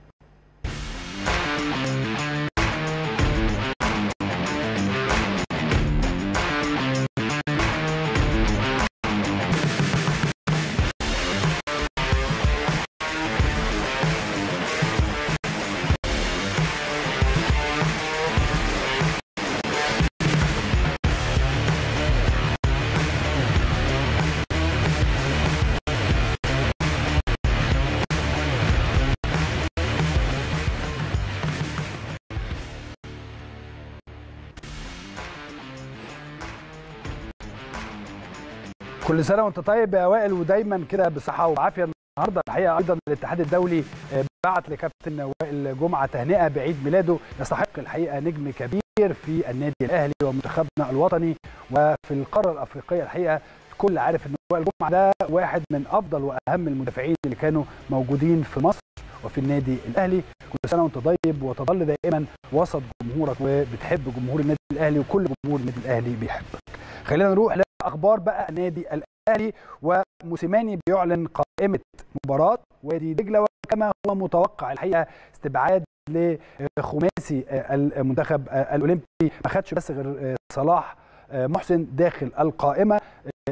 كل سنه وانت طيب يا وائل ودايما كده بصحه وعافيه النهارده الحقيقه ايضا الاتحاد الدولي بعت لكابتن وائل جمعه تهنئه بعيد ميلاده يستحق الحقيقه نجم كبير في النادي الاهلي ومنتخبنا الوطني وفي القاره الافريقيه الحقيقه الكل عارف ان وائل جمعه ده واحد من افضل واهم المدافعين اللي كانوا موجودين في مصر وفي النادي الاهلي كل سنه وانت طيب وتظل دائما وسط جمهورك وبتحب جمهور النادي الاهلي وكل جمهور النادي الاهلي بيحبك خلينا نروح لاخبار بقى النادي الاهلي وموسيماني بيعلن قائمه مباراه وادي دجله وكما هو متوقع الحقيقه استبعاد لخماسي المنتخب الاولمبي ما خدش بس غير صلاح محسن داخل القائمه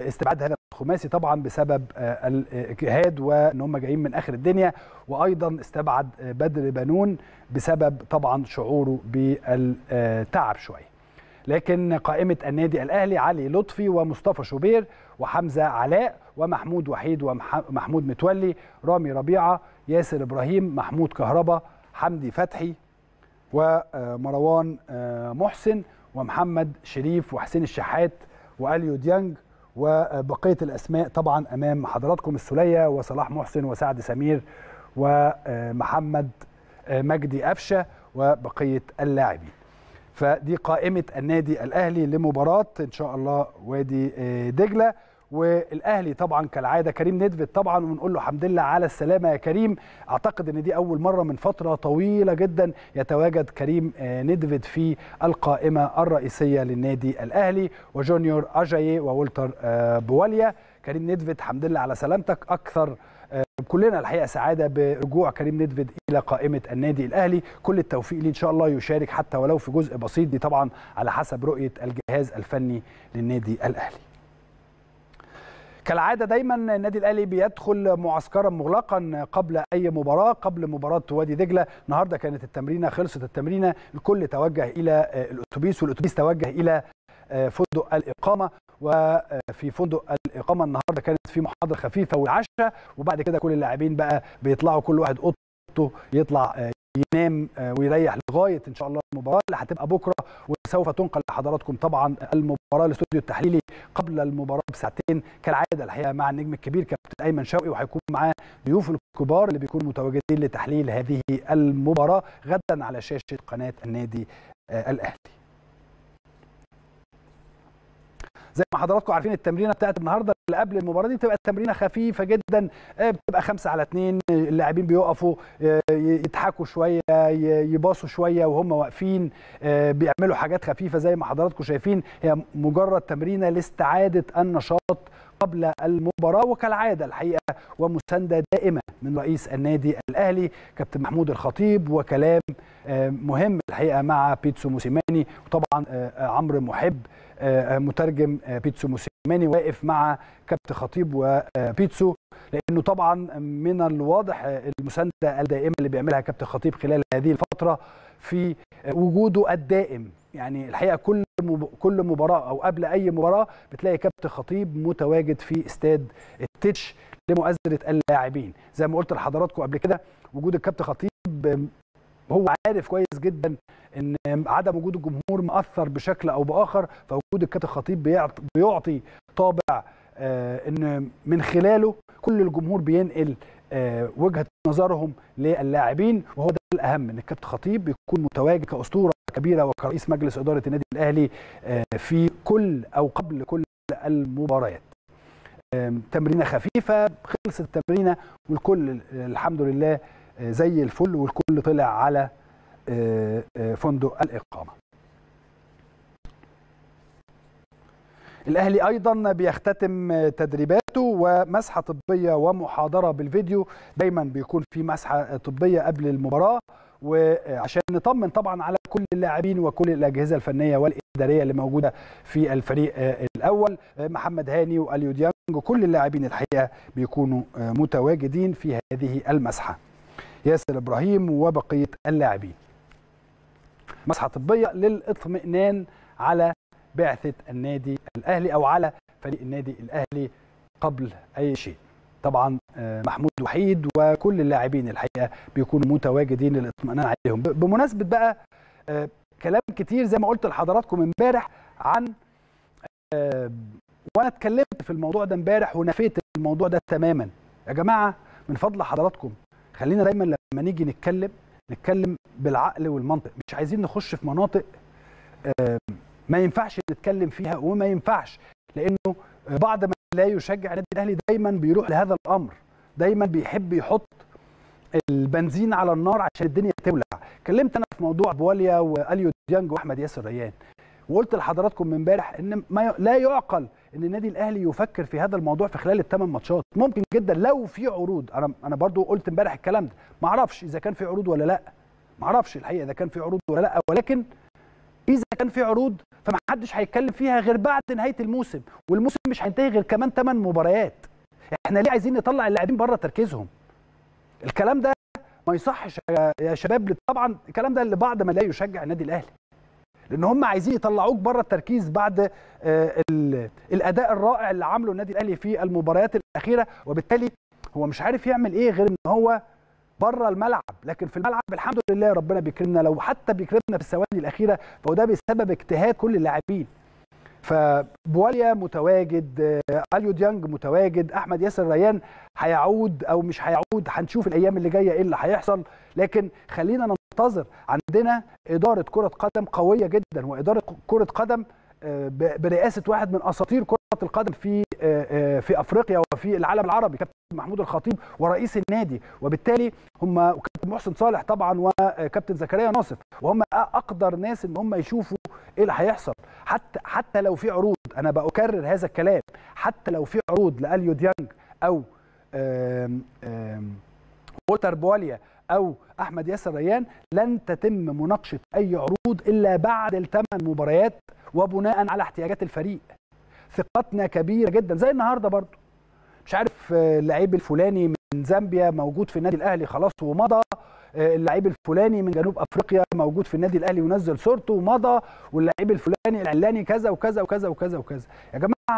استبعاد هذا الخماسي طبعا بسبب الاجهاد وان هم جايين من اخر الدنيا وايضا استبعد بدر بنون بسبب طبعا شعوره بالتعب شويه لكن قائمة النادي الأهلي علي لطفي ومصطفى شوبير وحمزة علاء ومحمود وحيد ومحمود متولي رامي ربيعة ياسر إبراهيم محمود كهربا حمدي فتحي ومروان محسن ومحمد شريف وحسين الشحات واليو ديانج وبقيه الاسماء طبعا امام حضراتكم السوليه وصلاح محسن وسعد سمير ومحمد مجدي قفشه وبقيه اللاعبين فدي قائمه النادي الاهلي لمباراه ان شاء الله وادي دجله والاهلي طبعا كالعاده كريم ندفد طبعا ونقول له الحمد لله على السلامه يا كريم اعتقد ان دي اول مره من فتره طويله جدا يتواجد كريم ندفد في القائمه الرئيسيه للنادي الاهلي وجونيور اجاي وولتر بواليا كريم ندفد الحمد لله على سلامتك اكثر كلنا الحقيقه سعاده برجوع كريم ندفد الى قائمه النادي الاهلي كل التوفيق ليه ان شاء الله يشارك حتى ولو في جزء بسيط دي طبعا على حسب رؤيه الجهاز الفني للنادي الاهلي كالعاده دايما النادي الاهلي بيدخل معسكرا مغلقا قبل اي مباراه قبل مباراه وادي دجله النهارده كانت التمرينه خلصت التمرينه الكل توجه الى الاتوبيس والاتوبيس توجه الى فندق الاقامه وفي فندق الاقامه النهارده كانت في محاضره خفيفه والعشاء وبعد كده كل اللاعبين بقى بيطلعوا كل واحد اوضته يطلع ينام ويريح لغايه ان شاء الله المباراه اللي هتبقى بكره وسوف تنقل لحضراتكم طبعا المباراه الاستوديو التحليلي قبل المباراه بساعتين كالعاده الحقيقه مع النجم الكبير كابتن ايمن شوقي وهيكون معاه ضيوف الكبار اللي بيكونوا متواجدين لتحليل هذه المباراه غدا على شاشه قناه النادي الاهلي. زي ما حضراتكم عارفين التمرينه بتاعت النهارده اللي قبل المباراه دي بتبقى التمرينه خفيفه جدا بتبقى خمسة على اتنين اللاعبين بيقفوا يضحكوا شويه يباصوا شويه وهم واقفين بيعملوا حاجات خفيفه زي ما حضراتكم شايفين هي مجرد تمرينه لاستعاده النشاط قبل المباراه وكالعاده الحقيقه ومسانده دائمه من رئيس النادي الاهلي كابتن محمود الخطيب وكلام مهم الحقيقه مع بيتسو موسيماني وطبعا عمرو محب مترجم بيتسو موسيماني واقف مع كابتن خطيب وبيتسو لانه طبعا من الواضح المسانده الدائمه اللي بيعملها كابتن خطيب خلال هذه الفتره في وجوده الدائم يعني الحقيقه كل كل مباراه او قبل اي مباراه بتلاقي كابتن خطيب متواجد في استاد التتش لمؤازره اللاعبين زي ما قلت لحضراتكم قبل كده وجود الكابتن خطيب هو عارف كويس جدا ان عدم وجود الجمهور مأثر بشكل او باخر فوجود الكابتن خطيب بيعطي طابع ان من خلاله كل الجمهور بينقل وجهه نظرهم للاعبين وهو ده الاهم ان الكابتن خطيب بيكون متواجد كاسطوره كبيره وكرئيس مجلس اداره النادي الاهلي في كل او قبل كل المباريات تمرينه خفيفه خلصت التمرينه والكل الحمد لله زي الفل والكل طلع على فندق الاقامه الاهلي ايضا بيختتم تدريباته ومسحه طبيه ومحاضره بالفيديو دايما بيكون في مسحه طبيه قبل المباراه وعشان نطمن طبعا على كل اللاعبين وكل الاجهزه الفنيه والاداريه اللي موجوده في الفريق الاول محمد هاني واليو ديانج وكل اللاعبين الحقيقه بيكونوا متواجدين في هذه المسحه ياسر ابراهيم وبقيه اللاعبين مسحه طبيه للاطمئنان على بعثه النادي الاهلي او على فريق النادي الاهلي قبل اي شيء طبعا محمود وحيد وكل اللاعبين الحقيقه بيكونوا متواجدين للاطمئنان عليهم بمناسبه بقى كلام كتير زي ما قلت لحضراتكم امبارح عن وانا اتكلمت في الموضوع ده امبارح ونفيت الموضوع ده تماما يا جماعه من فضل حضراتكم خلينا دايما لما نيجي نتكلم نتكلم بالعقل والمنطق مش عايزين نخش في مناطق ما ينفعش نتكلم فيها وما ينفعش لانه بعض من لا يشجع النادي الاهلي دايما بيروح لهذا الامر دايما بيحب يحط البنزين على النار عشان الدنيا تولع اتكلمت انا في موضوع بواليا واليو ديانج واحمد ياسر ريان وقلت لحضراتكم من امبارح ان ما لا يعقل ان النادي الاهلي يفكر في هذا الموضوع في خلال الثمان ماتشات ممكن جدا لو في عروض انا انا برضو قلت امبارح الكلام ده ما اعرفش اذا كان في عروض ولا لا ما اعرفش الحقيقه اذا كان في عروض ولا لا ولكن اذا كان في عروض فمحدش هيتكلم فيها غير بعد نهايه الموسم والموسم مش هينتهي غير كمان 8 مباريات احنا ليه عايزين نطلع اللاعبين بره تركيزهم الكلام ده ما يصحش يا شباب طبعا الكلام ده لبعض ما لا يشجع النادي الاهلي لان هم عايزين يطلعوك بره التركيز بعد الاداء الرائع اللي عمله النادي الاهلي في المباريات الاخيره وبالتالي هو مش عارف يعمل ايه غير ان هو بره الملعب لكن في الملعب الحمد لله ربنا بيكرمنا لو حتى بيكرمنا في الثواني الاخيره فهو ده بسبب اجتهاد كل اللاعبين فبواليا متواجد اليو ديانج متواجد احمد ياسر ريان هيعود او مش هيعود هنشوف الايام اللي جايه ايه اللي هيحصل لكن خلينا ننتظر عندنا اداره كره قدم قويه جدا واداره كره قدم برئاسه واحد من اساطير كره القدم في في افريقيا وفي العالم العربي كابتن محمود الخطيب ورئيس النادي وبالتالي هم وكابتن محسن صالح طبعا وكابتن زكريا ناصر وهم اقدر ناس ان هم يشوفوا ايه اللي هيحصل حتى حتى لو في عروض انا بكرر هذا الكلام حتى لو في عروض لاليو ديانج او آم آم وولتر بواليا او احمد ياسر ريان لن تتم مناقشه اي عروض الا بعد الثمان مباريات وبناء على احتياجات الفريق ثقتنا كبيره جدا زي النهارده برضو مش عارف اللعيب الفلاني من زامبيا موجود في النادي الاهلي خلاص ومضى اللعيب الفلاني من جنوب افريقيا موجود في النادي الاهلي ونزل صورته ومضى واللعيب الفلاني العلاني كذا وكذا وكذا وكذا وكذا يا جماعه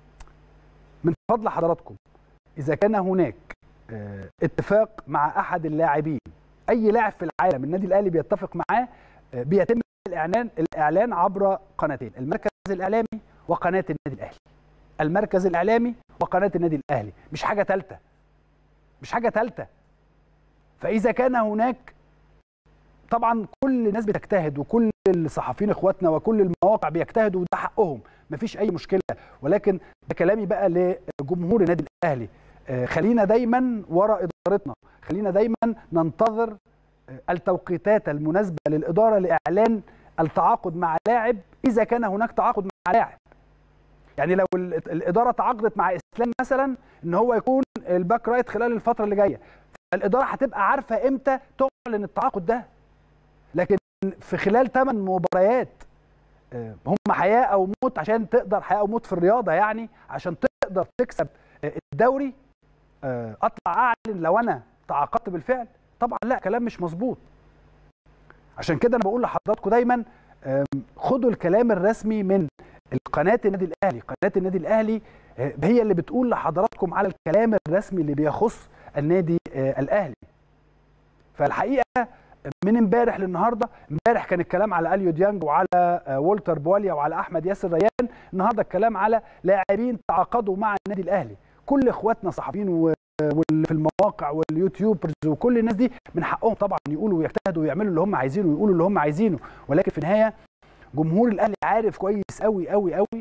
من فضل حضراتكم اذا كان هناك اتفاق مع احد اللاعبين اي لاعب في العالم النادي الاهلي بيتفق معاه بيتم الاعلان الاعلان عبر قناتين المركز الاعلامي وقناه النادي الاهلي المركز الاعلامي وقناه النادي الاهلي مش حاجه ثالثه مش حاجه ثالثه فاذا كان هناك طبعا كل الناس بتجتهد وكل الصحفيين اخواتنا وكل المواقع بيجتهدوا وده حقهم مفيش اي مشكله ولكن ده كلامي بقى لجمهور النادي الاهلي خلينا دايما وراء ادارتنا خلينا دايما ننتظر التوقيتات المناسبه للاداره لاعلان التعاقد مع لاعب اذا كان هناك تعاقد مع لاعب يعني لو الاداره تعاقدت مع اسلام مثلا ان هو يكون الباك رايت خلال الفتره اللي جايه فالاداره هتبقى عارفه امتى تعلن التعاقد ده لكن في خلال 8 مباريات هم حياه او موت عشان تقدر حياه او موت في الرياضه يعني عشان تقدر تكسب الدوري اطلع اعلن لو انا تعاقدت بالفعل طبعا لا كلام مش مظبوط عشان كده انا بقول لحضراتكم دايما خدوا الكلام الرسمي من قناه النادي الاهلي قناه النادي الاهلي هي اللي بتقول لحضراتكم على الكلام الرسمي اللي بيخص النادي الاهلي فالحقيقه من امبارح للنهارده امبارح كان الكلام على اليو ديانج وعلى وولتر بواليا وعلى احمد ياسر ريان النهارده الكلام على لاعبين تعاقدوا مع النادي الاهلي كل اخواتنا صحفيين واللي في المواقع واليوتيوبرز وكل الناس دي من حقهم طبعا يقولوا ويجتهدوا ويعملوا اللي هم عايزينه ويقولوا اللي هم عايزينه ولكن في النهايه جمهور الاهلي عارف كويس قوي قوي قوي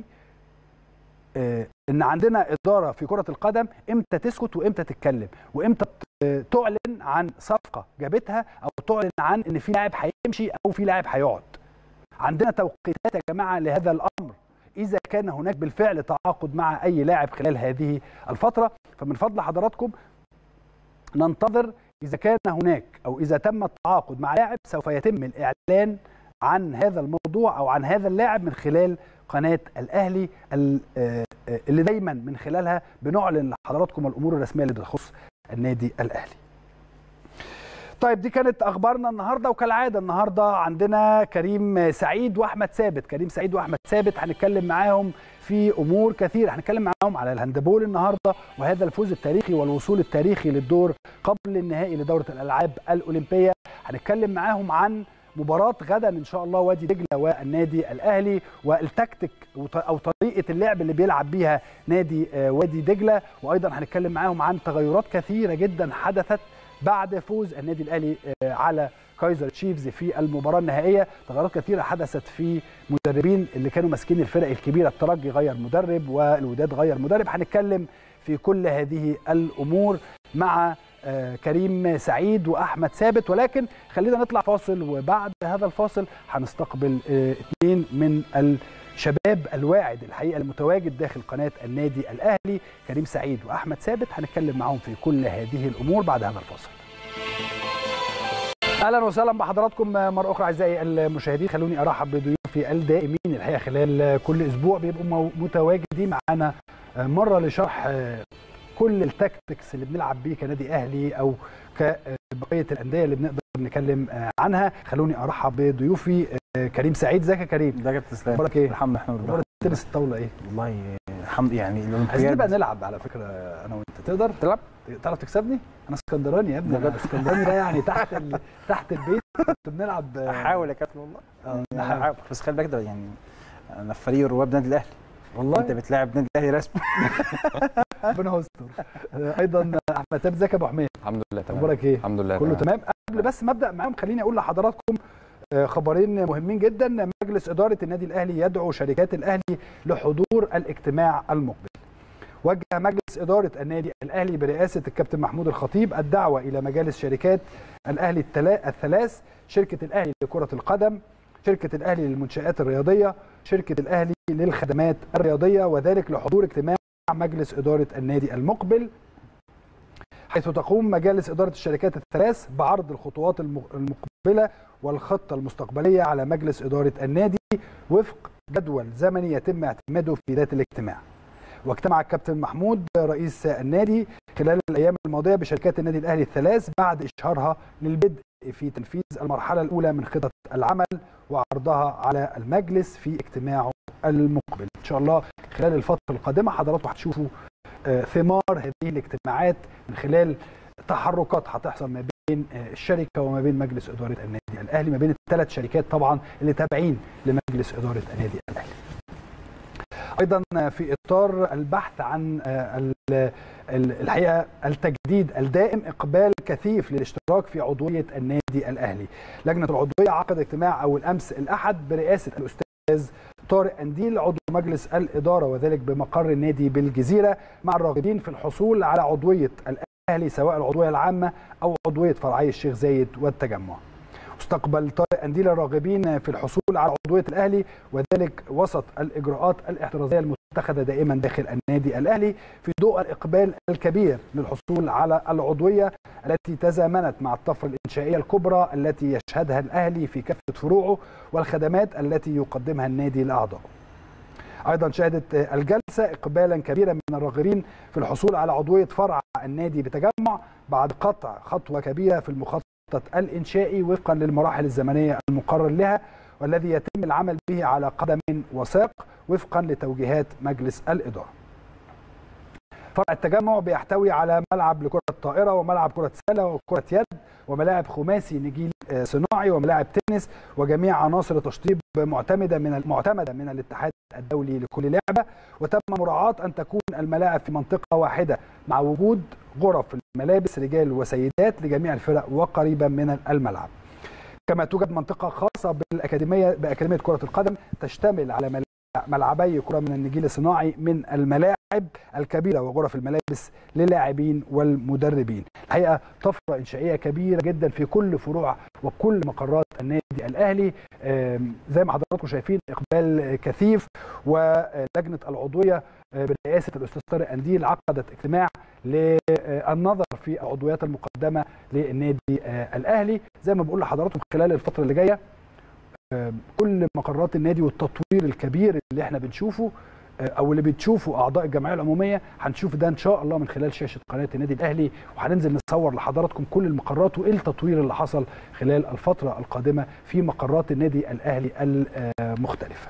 آه ان عندنا اداره في كره القدم امتى تسكت وامتى تتكلم وامتى تعلن عن صفقه جابتها او تعلن عن ان في لاعب هيمشي او في لاعب هيقعد عندنا توقيتات يا جماعه لهذا الامر اذا كان هناك بالفعل تعاقد مع اي لاعب خلال هذه الفتره فمن فضل حضراتكم ننتظر اذا كان هناك او اذا تم التعاقد مع لاعب سوف يتم الاعلان عن هذا الموضوع او عن هذا اللاعب من خلال قناه الاهلي اللي دايما من خلالها بنعلن لحضراتكم الامور الرسميه اللي تخص النادي الاهلي. طيب دي كانت اخبارنا النهارده وكالعاده النهارده عندنا كريم سعيد واحمد ثابت، كريم سعيد واحمد ثابت هنتكلم معاهم في امور كثيره، هنتكلم معاهم على الهاندبول النهارده وهذا الفوز التاريخي والوصول التاريخي للدور قبل النهائي لدوره الالعاب الاولمبيه، هنتكلم معاهم عن مباراة غدا ان شاء الله وادي دجله والنادي الاهلي والتكتيك او طريقه اللعب اللي بيلعب بيها نادي وادي دجله وايضا هنتكلم معاهم عن تغيرات كثيره جدا حدثت بعد فوز النادي الاهلي على كايزر تشيفز في المباراه النهائيه تغيرات كثيره حدثت في مدربين اللي كانوا ماسكين الفرق الكبيره الترجي غير مدرب والوداد غير مدرب هنتكلم في كل هذه الامور مع كريم سعيد واحمد ثابت ولكن خلينا نطلع فاصل وبعد هذا الفاصل هنستقبل اثنين من الشباب الواعد الحقيقه المتواجد داخل قناه النادي الاهلي كريم سعيد واحمد ثابت هنتكلم معاهم في كل هذه الامور بعد هذا الفاصل اهلا وسهلا بحضراتكم مره اخرى اعزائي المشاهدين خلوني ارحب بضيوفي الدائمين الحقيقه خلال كل اسبوع بيبقوا متواجدين معانا مره لشرح كل التاكتكس اللي بنلعب بيه كنادي اهلي او كبقيه الانديه اللي بنقدر نتكلم عنها خلوني ارحب بضيوفي كريم سعيد ازيك يا كريم ازيك يا تسلم اخبارك ايه الحمد لله احمد اخبار تنس الطاوله ايه والله الحمد يعني عايزين الاولمبياد نبقى نلعب على فكره انا وانت تقدر تلعب تعرف تكسبني انا اسكندراني يا ابني بجد؟ أنا اسكندراني ده يعني تحت ال... تحت البيت كنت بنلعب احاول يا كابتن والله آه، يعني نحاول. أحاول. بس خلي بالك ده يعني انا في فريق رواد نادي الاهلي والله انت بتلاعب نادي الاهلي رسمي ربنا يستر آه، ايضا احمد تاب ازيك يا ابو حميد الحمد لله تمام اخبارك ايه الحمد لله كله تمام قبل بس ما ابدا معاهم خليني اقول لحضراتكم آه، خبرين مهمين جدا مجلس اداره النادي الاهلي يدعو شركات الاهلي لحضور الاجتماع المقبل وجه مجلس اداره النادي الاهلي برئاسه الكابتن محمود الخطيب الدعوه الى مجالس شركات الاهلي التلا- الثلاث شركه الاهلي لكره القدم شركه الاهلي للمنشات الرياضيه شركه الاهلي للخدمات الرياضيه وذلك لحضور اجتماع مجلس اداره النادي المقبل حيث تقوم مجالس إدارة الشركات الثلاث بعرض الخطوات الم- المقبلة والخطة المستقبلية على مجلس إدارة النادي وفق جدول زمني يتم اعتماده في ذات الاجتماع واجتمع الكابتن محمود رئيس النادي خلال الأيام الماضية بشركات النادي الأهلي الثلاث بعد إشهارها للبدء في تنفيذ المرحلة الأولى من خطط العمل وعرضها على المجلس في اجتماعه المقبل إن شاء الله خلال الفترة القادمة حضراتكم هتشوفوا آه، ثمار هذه الاجتماعات من خلال تحركات هتحصل ما بين آه، الشركه وما بين مجلس اداره النادي الاهلي ما بين الثلاث شركات طبعا اللي تابعين لمجلس اداره النادي الاهلي. ايضا في اطار البحث عن آه، ال- ال- الحقيقه التجديد الدائم اقبال كثيف للاشتراك في عضويه النادي الاهلي. لجنه العضويه عقد اجتماع اول امس الاحد برئاسه الاستاذ طارق انديل عضو مجلس الاداره وذلك بمقر النادي بالجزيره مع الراغبين في الحصول على عضويه الاهلي سواء العضويه العامه او عضويه فرعي الشيخ زايد والتجمع. استقبل طارق انديل الراغبين في الحصول على عضويه الاهلي وذلك وسط الاجراءات الاحترازيه المتخذه دائما داخل النادي الاهلي في ضوء الاقبال الكبير للحصول على العضويه التي تزامنت مع الطفره الانشائيه الكبرى التي يشهدها الاهلي في كافه فروعه والخدمات التي يقدمها النادي لاعضائه. ايضا شهدت الجلسه اقبالا كبيرا من الراغبين في الحصول على عضويه فرع النادي بتجمع بعد قطع خطوه كبيره في المخطط الانشائي وفقا للمراحل الزمنيه المقرر لها والذي يتم العمل به على قدم وساق وفقا لتوجيهات مجلس الاداره. فرع التجمع بيحتوي على ملعب لكره الطائره وملعب كره سله وكره يد وملاعب خماسي نجيل آه، صناعي وملاعب تنس وجميع عناصر تشطيب معتمده من المعتمده من الاتحاد الدولي لكل لعبه وتم مراعاه ان تكون الملاعب في منطقه واحده مع وجود غرف الملابس رجال وسيدات لجميع الفرق وقريبا من الملعب. كما توجد منطقه خاصه بالاكاديميه باكاديميه كره القدم تشتمل على ملاعب ملعبي كره من النجيل الصناعي من الملاعب الكبيره وغرف الملابس للاعبين والمدربين. الحقيقه طفره انشائيه كبيره جدا في كل فروع وكل مقرات النادي الاهلي آم، زي ما حضراتكم شايفين اقبال كثيف ولجنه العضويه آه، برئاسه الاستاذ طارق انديل عقدت اجتماع للنظر في العضويات المقدمه للنادي آه، الاهلي زي ما بقول لحضراتكم خلال الفتره اللي جايه آه، كل مقرات النادي والتطوير الكبير اللي احنا بنشوفه آه، او اللي بتشوفه اعضاء الجمعيه العموميه هنشوف ده ان شاء الله من خلال شاشه قناه النادي الاهلي وهننزل نصور لحضراتكم كل المقرات وايه التطوير اللي حصل خلال الفتره القادمه في مقرات النادي الاهلي المختلفه.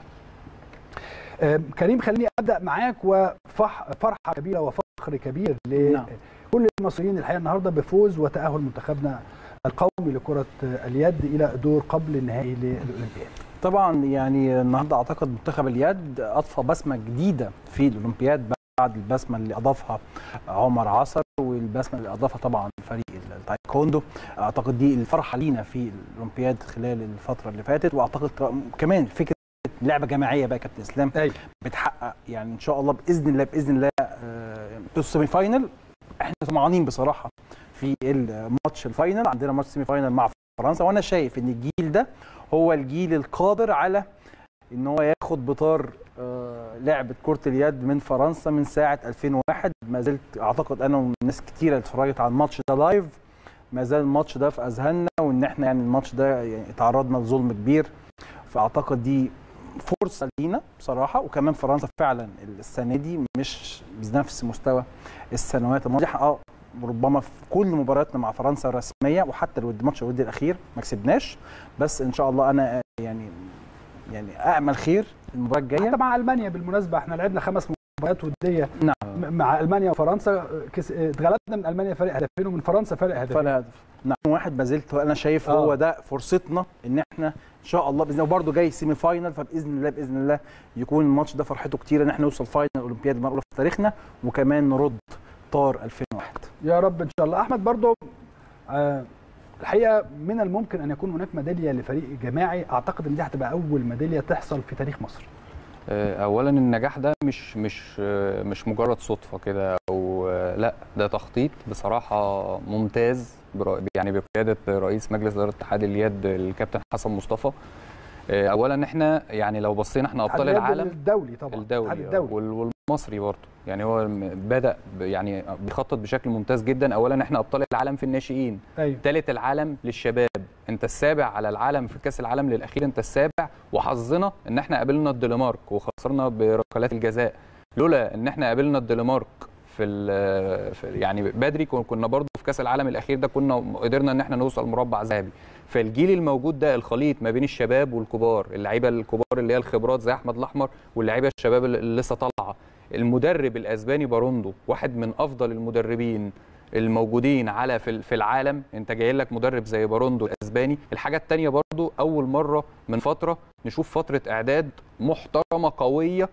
آه، كريم خليني ابدا معاك وفرحه كبيره وفخر كبير نعم. لكل المصريين الحقيقه النهارده بفوز وتاهل منتخبنا القومي لكره اليد الى دور قبل النهائي للاولمبياد. طبعا يعني النهارده اعتقد منتخب اليد اضفى بسمه جديده في الاولمبياد بعد البسمه اللي اضافها عمر عصر والبسمه اللي اضافها طبعا فريق التايكوندو اعتقد دي الفرحه لينا في الاولمبياد خلال الفتره اللي فاتت واعتقد كمان فكره لعبه جماعيه بقى يا كابتن اسلام أيوة. بتحقق يعني ان شاء الله باذن الله باذن الله آه، تو السيمي فاينل احنا طمعانين بصراحه في الماتش الفاينل عندنا ماتش سيمي فاينل مع فرنسا وانا شايف ان الجيل ده هو الجيل القادر على ان هو ياخد بطار آه، لعبه كره اليد من فرنسا من ساعه 2001 ما زلت اعتقد انا وناس كتيره اتفرجت على الماتش ده لايف ما زال الماتش ده في اذهاننا وان احنا يعني الماتش ده يعني تعرضنا لظلم كبير فاعتقد دي فرصه لينا بصراحه وكمان فرنسا فعلا السنه دي مش بنفس مستوى السنوات الماضيه اه ربما في كل مبارياتنا مع فرنسا الرسميه وحتى الود ماتش الودي الاخير ما كسبناش بس ان شاء الله انا يعني يعني امل خير المباراه الجايه حتى مع المانيا بالمناسبه احنا لعبنا خمس مباريات وديه نعم م- مع المانيا وفرنسا كس... اتغلبنا من المانيا فرق هدفين ومن فرنسا فرق هدفين فرق هدف نعم واحد ما زلت انا شايف آه. هو ده فرصتنا ان احنا ان شاء الله باذن الله وبرده جاي سيمي فاينل فباذن الله باذن الله يكون الماتش ده فرحته كتير ان احنا نوصل فاينل اولمبياد المره الاولى في تاريخنا وكمان نرد طار 2001 يا رب ان شاء الله احمد برضو آه الحقيقه من الممكن ان يكون هناك ميداليه لفريق جماعي اعتقد ان دي هتبقى اول ميداليه تحصل في تاريخ مصر آه، اولا النجاح ده مش مش آه، مش مجرد صدفه كده او آه، لا ده تخطيط بصراحه ممتاز برا- يعني بقياده رئيس مجلس اداره اتحاد اليد الكابتن حسن مصطفى آه، اولا احنا يعني لو بصينا احنا ابطال الاتحاد العالم الدولي طبعا الاتحاد الدولي الدولي وال- والمصري برضه يعني هو م- بدا ب- يعني بيخطط بشكل ممتاز جدا اولا احنا ابطال العالم في الناشئين ايوه ثالث العالم للشباب انت السابع على العالم في كاس العالم للاخير انت السابع وحظنا ان احنا قابلنا الدنمارك وخسرنا بركلات الجزاء لولا ان احنا قابلنا الدنمارك في, ال- في يعني بدري كن- كنا برضو في كاس العالم الاخير ده كنا قدرنا ان احنا نوصل مربع ذهبي فالجيل الموجود ده الخليط ما بين الشباب والكبار اللعيبه الكبار اللي هي الخبرات زي احمد الاحمر واللعيبه الشباب اللي لسه طالعه المدرب الاسباني باروندو واحد من افضل المدربين الموجودين على في في العالم انت جاي لك مدرب زي باروندو الاسباني الحاجه الثانيه برضو اول مره من فتره نشوف فتره اعداد محترمه قويه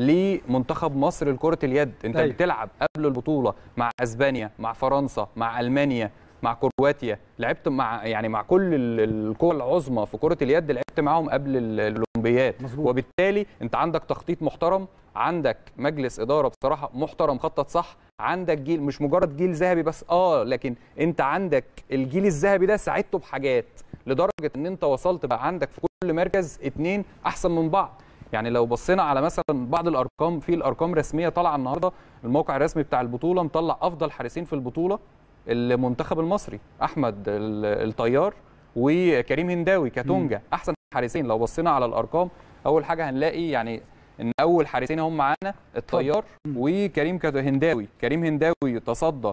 لمنتخب مصر لكره اليد انت أيوة. أيوة. بتلعب قبل البطوله مع اسبانيا مع فرنسا مع المانيا مع كرواتيا لعبت مع يعني مع كل ال- القوى العظمى في كره اليد لعبت معاهم قبل ال- الاولمبياد مظبوط. وبالتالي انت عندك تخطيط محترم عندك مجلس اداره بصراحه محترم خطط صح عندك جيل مش مجرد جيل ذهبي بس اه لكن انت عندك الجيل الذهبي ده ساعدته بحاجات لدرجه ان انت وصلت بقى عندك في كل مركز اتنين احسن من بعض يعني لو بصينا على مثلا بعض الارقام في الارقام رسميه طالعه النهارده الموقع الرسمي بتاع البطوله مطلع افضل حارسين في البطوله المنتخب المصري احمد ال- الطيار وكريم هنداوي كاتونجا احسن حارسين لو بصينا على الارقام اول حاجه هنلاقي يعني ان اول حارسين هم معانا الطيار وكريم كات- هنداوي كريم هنداوي تصدى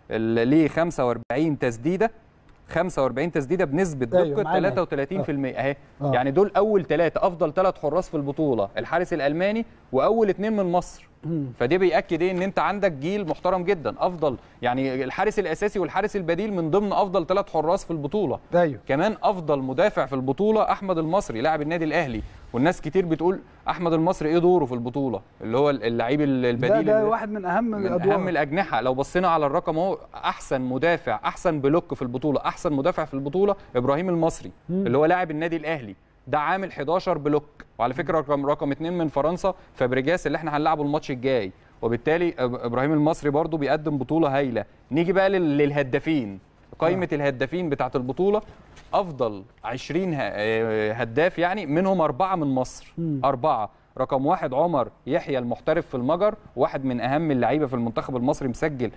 ل 45 تسديده 45 تسديده بنسبه أيوة، دقه معانا. 33% اهي آه. يعني دول اول ثلاثه افضل ثلاث حراس في البطوله الحارس الالماني واول اثنين من مصر مم. فده بياكد ايه ان انت عندك جيل محترم جدا افضل يعني الحارس الاساسي والحارس البديل من ضمن افضل ثلاث حراس في البطوله ايوه كمان افضل مدافع في البطوله احمد المصري لاعب النادي الاهلي والناس كتير بتقول احمد المصري ايه دوره في البطوله اللي هو اللعيب ده البديل ده اللي- واحد من اهم من الادوار اهم الاجنحه لو بصينا على الرقم اهو احسن مدافع احسن بلوك في البطوله احسن مدافع في البطوله ابراهيم المصري مم. اللي هو لاعب النادي الاهلي ده عامل 11 بلوك وعلى فكره رقم رقم اثنين من فرنسا فابريجاس اللي احنا هنلعبه الماتش الجاي وبالتالي إب- ابراهيم المصري برضو بيقدم بطوله هايله نيجي بقى لل- للهدافين قائمه الهدافين بتاعه البطوله افضل 20 ه- آه، هداف يعني منهم اربعه من مصر مم. أربعة رقم واحد عمر يحيى المحترف في المجر واحد من أهم اللعيبة في المنتخب المصري مسجل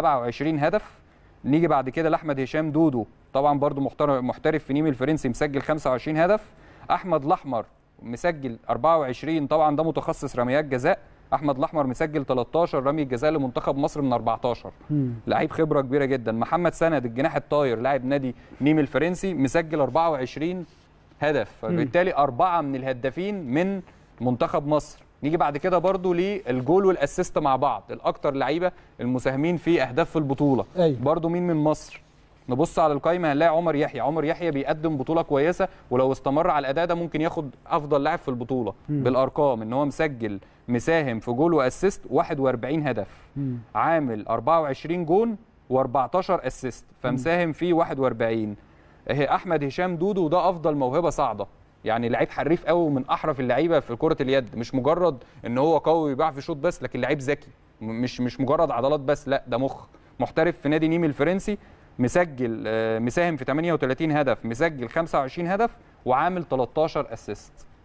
27 هدف نيجي بعد كده لأحمد هشام دودو طبعا برضو محترف محترف في نيم الفرنسي مسجل 25 هدف أحمد الأحمر مسجل 24 طبعا ده متخصص رميات جزاء أحمد الأحمر مسجل 13 رمي جزاء لمنتخب مصر من 14 مم. لعيب خبره كبيره جدا محمد سند الجناح الطاير لاعب نادي نيم الفرنسي مسجل 24 هدف فبالتالي اربعه من الهدافين من منتخب مصر نيجي بعد كده برضو للجول والاسيست مع بعض الاكتر لعيبه المساهمين في اهداف في البطوله أيوة. برضو مين من مصر نبص على القائمه هنلاقي عمر يحيى عمر يحيى بيقدم بطوله كويسه ولو استمر على الاداء ده ممكن ياخد افضل لاعب في البطوله بالارقام ان هو مسجل مساهم في جول واسيست 41 هدف مم. عامل 24 جون و14 اسيست فمساهم فيه 41 اهي احمد هشام دودو ده افضل موهبه صاعده يعني لعيب حريف قوي من احرف اللعيبه في كره اليد مش مجرد ان هو قوي بيعرف يشوط بس لكن لعيب ذكي م- مش مش مجرد عضلات بس لا ده مخ محترف في نادي نيم الفرنسي مسجل آه، مساهم في 38 هدف مسجل 25 هدف وعامل 13 اسيست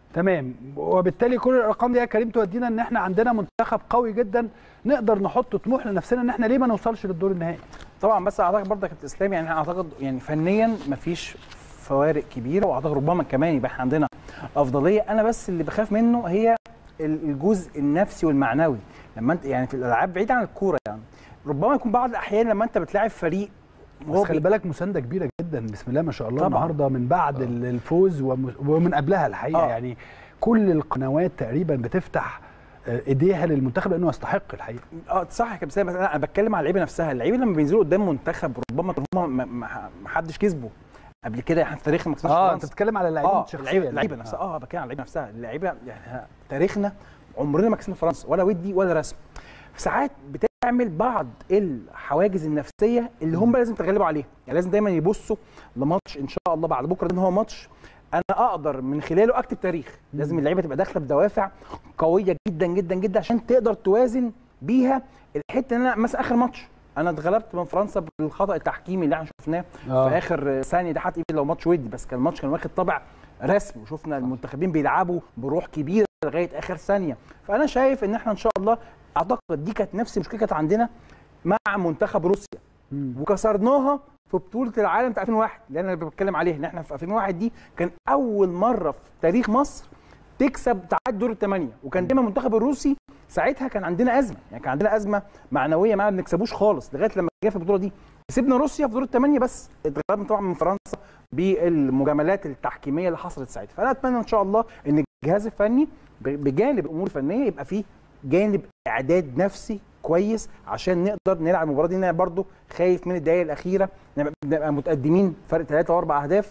تمام وبالتالي كل الارقام دي يا كريم تودينا ان احنا عندنا منتخب قوي جدا نقدر نحط طموح لنفسنا ان احنا ليه ما نوصلش للدور النهائي طبعا بس اعتقد برضه يا كابتن اسلام يعني اعتقد يعني فنيا مفيش فوارق كبيره واعتقد ربما كمان يبقى احنا عندنا افضليه انا بس اللي بخاف منه هي ال- الجزء النفسي والمعنوي لما انت يعني في الالعاب بعيد عن الكوره يعني ربما يكون بعض الاحيان لما انت بتلاعب فريق بس خلي بالك مسانده كبيره جدا بسم الله ما شاء الله طبعاً. النهارده من بعد ال- الفوز وم- ومن قبلها الحقيقه آه. يعني كل القنوات تقريبا بتفتح آه، ايديها للمنتخب لانه يستحق الحقيقه اه صح يا كابتن سامي، بس انا أنا بتكلم على اللعيبه نفسها اللعيبه لما بينزلوا قدام منتخب ربما هم ما- ما ما حدش كسبه قبل كده احنا في تاريخنا ما كسبناش اه انت فرنسا. بتتكلم على اللاعبين اه شخصيا اللعيبه اللعيبه نفسها اه بتكلم على اللعيبه نفسها اللعيبه يعني تاريخنا عمرنا ما كسبنا فرنسا ولا ودي ولا رسم ساعات بتعمل بعض الحواجز النفسيه اللي هم لازم يتغلبوا عليها يعني لازم دايما يبصوا لماتش ان شاء الله بعد بكره ده ان هو ماتش انا اقدر من خلاله اكتب تاريخ لازم اللعيبه تبقى داخله بدوافع قويه جدا جدا جدا عشان تقدر توازن بيها الحته ان انا مثلا اخر ماتش انا اتغلبت من فرنسا بالخطا التحكيمي اللي احنا شفناه آه. في اخر ثانيه ده حتى لو ماتش ودي بس كان الماتش كان واخد طابع رسمي وشفنا المنتخبين بيلعبوا بروح كبيره لغايه اخر ثانيه فانا شايف ان احنا ان شاء الله اعتقد دي كانت نفس المشكله كانت عندنا مع منتخب روسيا وكسرناها في بطوله العالم بتاع 2001 اللي انا بتكلم عليها ان احنا في 2001 دي كان اول مره في تاريخ مصر تكسب تعدي دور الثمانيه وكان دايما المنتخب الروسي ساعتها كان عندنا ازمه يعني كان عندنا ازمه معنويه معاه ما بنكسبوش خالص لغايه لما جه في البطوله دي كسبنا روسيا في دور الثمانيه بس اتغلبنا طبعا من فرنسا بالمجاملات التحكيميه اللي حصلت ساعتها فانا اتمنى ان شاء الله ان الجهاز الفني ب- بجانب الامور الفنيه يبقى فيه جانب اعداد نفسي كويس عشان نقدر نلعب المباراه دي انا برضو خايف من الدقائق الاخيره نبقى نبقى متقدمين فرق ثلاثه واربع اهداف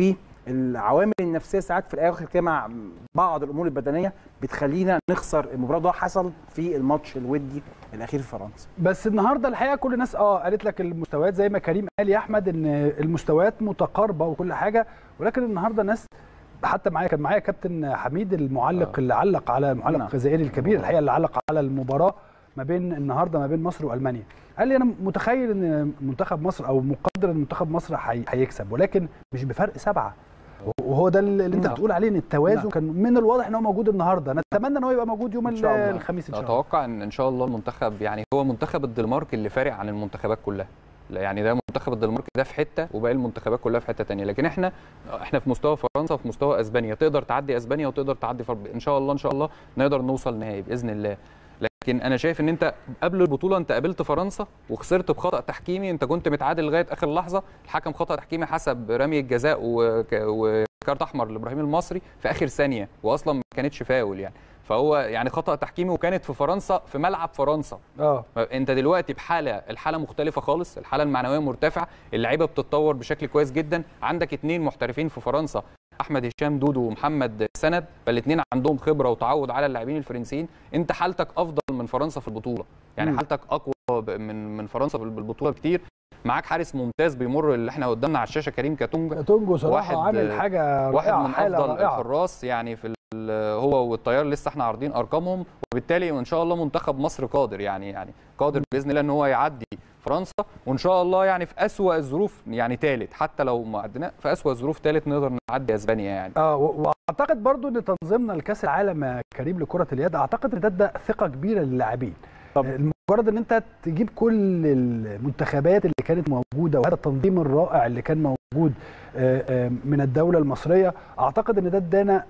والعوامل النفسيه ساعات في الاخر كده مع بعض الامور البدنيه بتخلينا نخسر المباراه ده حصل في الماتش الودي الاخير في فرنسا بس النهارده الحقيقه كل الناس اه قالت لك المستويات زي ما كريم قال يا احمد ان المستويات متقاربه وكل حاجه ولكن النهارده الناس حتى معايا كان معايا كابتن حميد المعلق آه. اللي علق على المعلق نعم. الجزائري الكبير الحقيقه اللي علق على المباراه ما بين النهارده ما بين مصر والمانيا قال لي انا متخيل ان منتخب مصر او مقدر ان منتخب مصر هي- هيكسب ولكن مش بفرق سبعه وهو ده اللي انت نعم. بتقول عليه ان التوازن نعم. كان من الواضح ان هو موجود النهارده نتمنى ان هو يبقى موجود يوم إن شاء الله. الخميس ان شاء الله اتوقع ان ان شاء الله المنتخب يعني هو منتخب الدنمارك اللي فارق عن المنتخبات كلها لا يعني ده منتخب الدنمارك ده في حته وباقي المنتخبات كلها في حته تانية لكن احنا احنا في مستوى فرنسا وفي مستوى اسبانيا تقدر تعدي اسبانيا وتقدر تعدي فرق ان شاء الله ان شاء الله نقدر نوصل نهائي باذن الله لكن انا شايف ان انت قبل البطوله انت قابلت فرنسا وخسرت بخطا تحكيمي انت كنت متعادل لغايه اخر لحظه الحكم خطا تحكيمي حسب رمي الجزاء وك- وكارت احمر لابراهيم المصري في اخر ثانيه واصلا ما كانتش فاول يعني فهو يعني خطا تحكيمي وكانت في فرنسا في ملعب فرنسا اه انت دلوقتي بحاله الحاله مختلفه خالص الحاله المعنويه مرتفعه اللعيبه بتتطور بشكل كويس جدا عندك اتنين محترفين في فرنسا احمد هشام دودو ومحمد سند فالاثنين عندهم خبره وتعود على اللاعبين الفرنسيين انت حالتك افضل من فرنسا في البطوله يعني مم. حالتك اقوى ب- من من فرنسا في البطوله كتير معاك حارس ممتاز بيمر اللي احنا قدامنا على الشاشه كريم كاتونجا تونجو صراحه واحد- عامل حاجه واحد رائعه من حاله افضل رائعه الحراس يعني في ال- هو والطيار لسه احنا عارضين ارقامهم وبالتالي وان شاء الله منتخب مصر قادر يعني يعني قادر باذن الله ان هو يعدي فرنسا وان شاء الله يعني في اسوا الظروف يعني ثالث حتى لو ما عدنا في اسوا الظروف ثالث نقدر نعدي اسبانيا يعني اه و- واعتقد برضو ان تنظيمنا لكاس العالم يا كريم لكره اليد اعتقد ان ده, ده ثقه كبيره للاعبين طب. آه، مجرد ان انت تجيب كل المنتخبات اللي كانت موجوده وهذا التنظيم الرائع اللي كان موجود آه، آه، من الدوله المصريه اعتقد ان ده ادانا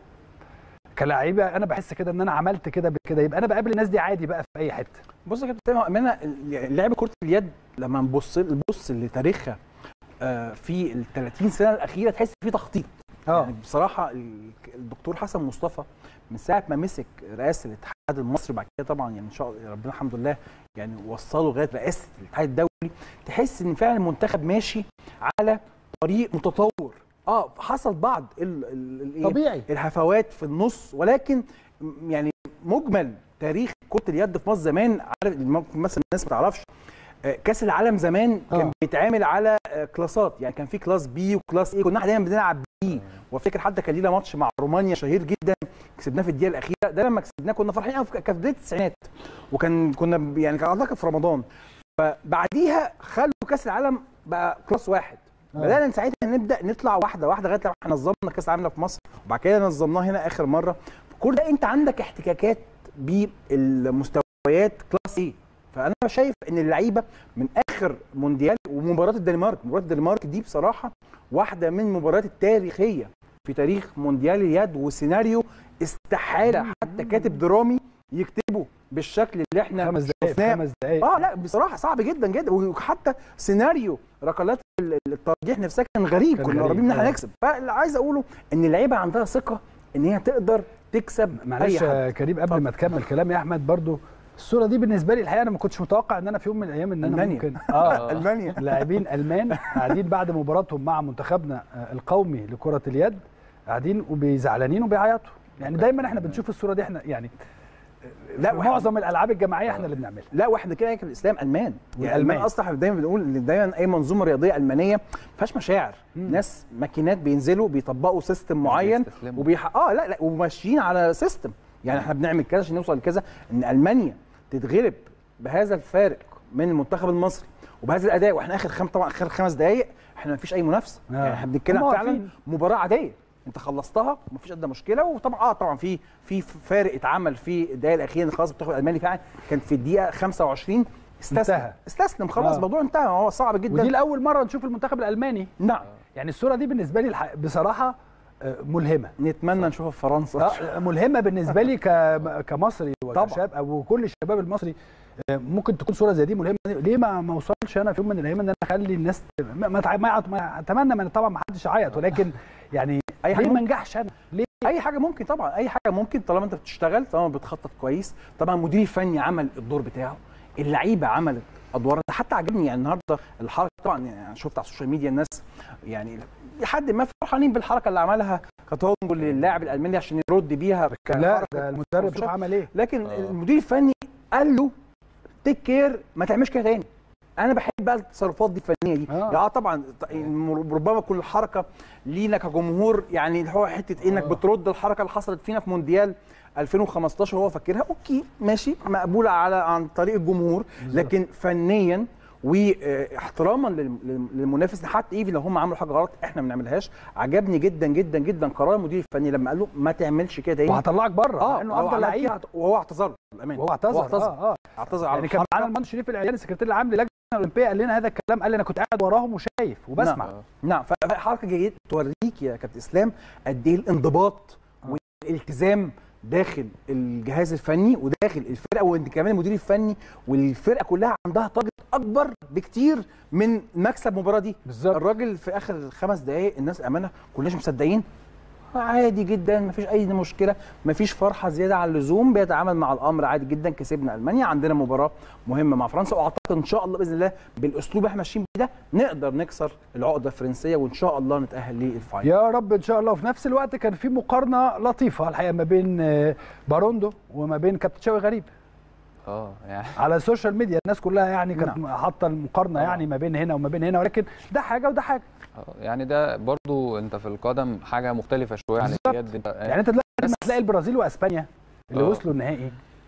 كلاعيبه انا بحس كده ان انا عملت كده بكده يبقى انا بقابل الناس دي عادي بقى في اي حته بص يا كابتن سامي، هو امانه لعب كره اليد لما نبص نبص لتاريخها آه، في ال 30 سنه الاخيره تحس في تخطيط اه يعني بصراحه ال- الدكتور حسن مصطفى من ساعه ما مسك رئاسه الاتحاد المصري بعد كده طبعا يعني ان شاء الله ربنا الحمد لله يعني وصله لغايه رئاسه الاتحاد الدولي تحس ان فعلا المنتخب ماشي على طريق متطور اه حصل بعض ال ال ال إيه؟ طبيعي الهفوات في النص ولكن م- يعني مجمل تاريخ كره اليد في مصر زمان عارف ممكن مثلا الناس ما تعرفش آه، كاس العالم زمان كان آه. بيتعامل على آه، كلاسات يعني كان في كلاس بي وكلاس اي كنا احنا دايما بنلعب بي وافتكر حتى كان لينا ماتش مع رومانيا شهير جدا كسبناه في الدقيقه الاخيره ده لما كسبناه كنا فرحانين قوي كان في بدايه التسعينات وكان كنا ب- يعني كان اعتقد في رمضان فبعديها خلوا كاس العالم بقى كلاس واحد آه. بدانا ساعتها نبدا نطلع واحده واحده لغايه لما احنا نظمنا كاس العالم في مصر وبعد كده نظمناه هنا اخر مره كل ده انت عندك احتكاكات بالمستويات كلاس ايه فانا شايف ان اللعيبه من اخر مونديال ومباراه الدنمارك مباراه الدنمارك دي بصراحه واحده من المباريات التاريخيه في تاريخ مونديال اليد وسيناريو استحاله حتى كاتب درامي يكتبه بالشكل اللي احنا خمس دقائق شفناه خمس دقائق اه لا بصراحه صعب جدا جدا وحتى سيناريو ركلات ال- الترجيح نفسها كان غريب كان كنا غريب، قريبين ان احنا آه. نكسب فاللي عايز اقوله ان اللعيبه عندها ثقه ان هي تقدر تكسب معلش اي حد يا كريم قبل ما تكمل كلام يا احمد برضو الصوره دي بالنسبه لي الحقيقه انا ما كنتش متوقع ان انا في يوم من الايام ان انا ألمانيا. ممكن اه المانيا لاعبين المان قاعدين بعد مباراتهم مع منتخبنا آه، القومي لكره اليد قاعدين وبيزعلانين وبيعيطوا يعني دايما احنا بنشوف الصوره دي احنا يعني لا في واحد- معظم الالعاب الجماعيه احنا اللي بنعملها لا واحنا كده كده الاسلام المان يعني والألمان. الالمان اصلا احنا دايما بنقول ان دايما اي منظومه رياضيه المانيه ما فيهاش مشاعر ناس ماكينات بينزلوا بيطبقوا سيستم معين بيستسلموا. وبيح... اه لا لا وماشيين على سيستم يعني احنا بنعمل كذا عشان نوصل لكذا ان المانيا تتغلب بهذا الفارق من المنتخب المصري وبهذا الاداء واحنا اخر خم... طبعا اخر خمس دقائق احنا ما فيش اي منافسه آه. يعني احنا بنتكلم هم فعلا واقفين. مباراه عاديه انت خلصتها ومفيش ادنى مشكله وطبعا اه طبعا في في فارق اتعمل في الدقائق الاخيره خلاص المنتخب الالماني فعلا كان في الدقيقه 25 استسلم انتهى. استسلم خلاص آه. الموضوع انتهى هو صعب جدا ودي لاول مره نشوف المنتخب الالماني نعم يعني الصوره دي بالنسبه لي الح- بصراحه آه، ملهمه نتمنى نشوفها في فرنسا آه، ملهمه بالنسبه لي ك- كمصري طبعا. وكشاب او كل الشباب المصري آه، ممكن تكون صوره زي دي ملهمه ليه ما ما اوصلش انا في يوم من الايام ان انا اخلي الناس ما ما تع- ما يعط- ما- اتمنى من طبعا ما حدش يعيط ولكن يعني أي ليه حاجة ما ممكن. انجحش انا ليه اي حاجه ممكن طبعا اي حاجه ممكن طالما انت بتشتغل طالما بتخطط كويس طبعا المدير الفني عمل الدور بتاعه اللعيبه عملت ادوار ده حتى عجبني يعني النهارده الحركه طبعا يعني شفت على السوشيال ميديا الناس يعني لحد ما فرحانين بالحركه اللي عملها كتونجو للاعب الالماني عشان يرد بيها لا كحركة ده المدرب شوف عمل ايه لكن آه. المدير الفني قال له تيك كير ما تعملش كده تاني انا بحب بقى التصرفات دي الفنيه دي آه. اه طبعا ط- ربما كل حركه لينا كجمهور يعني اللي هو حته انك آه. بترد الحركه اللي حصلت فينا في مونديال 2015 هو فاكرها اوكي ماشي مقبوله على عن طريق الجمهور لكن فنيا واحتراما لل- لل- للمنافس حتى ايفن لو هم عملوا حاجه غلط احنا ما بنعملهاش عجبني جدا جدا جدا قرار المدير الفني لما قال له ما تعملش كده تاني وهطلعك بره اه لانه هو افضل عمل لعيب كده وهو اعتذر له للامانه وهو اعتذر اعتذر اه اه اعتذر على يعني كان معانا المهندس شريف العيان السكرتير العام للجنه الاولمبيه قال لنا هذا الكلام قال لي انا كنت قاعد وراهم وشايف وبسمع نعم. نعم فحركه جيده توريك يا كابتن اسلام قد ايه الانضباط والالتزام داخل الجهاز الفني وداخل الفرقه وانت كمان المدير الفني والفرقه كلها عندها تارجت اكبر بكتير من مكسب المباراه دي بالظبط الراجل في اخر الخمس دقائق الناس امانه كلناش مصدقين عادي جدا مفيش اي مشكله مفيش فرحه زياده عن اللزوم بيتعامل مع الامر عادي جدا كسبنا المانيا عندنا مباراه مهمه مع فرنسا واعتقد ان شاء الله باذن الله بالاسلوب اللي احنا ماشيين بيه ده نقدر نكسر العقده الفرنسيه وان شاء الله نتاهل للفاينل يا رب ان شاء الله وفي نفس الوقت كان في مقارنه لطيفه الحقيقه ما بين آه، باروندو وما بين كابتن شوقي غريب اه يعني على السوشيال ميديا الناس كلها يعني كانت نعم. حاطه المقارنه طبعا. يعني ما بين هنا وما بين هنا ولكن ده حاجه وده حاجه آه، يعني ده برضو انت في القدم حاجه مختلفه شويه عن بالظبط. اليد انت يعني انت دلوقتي لما بس- تلاقي البرازيل واسبانيا اللي آه. وصلوا النهائي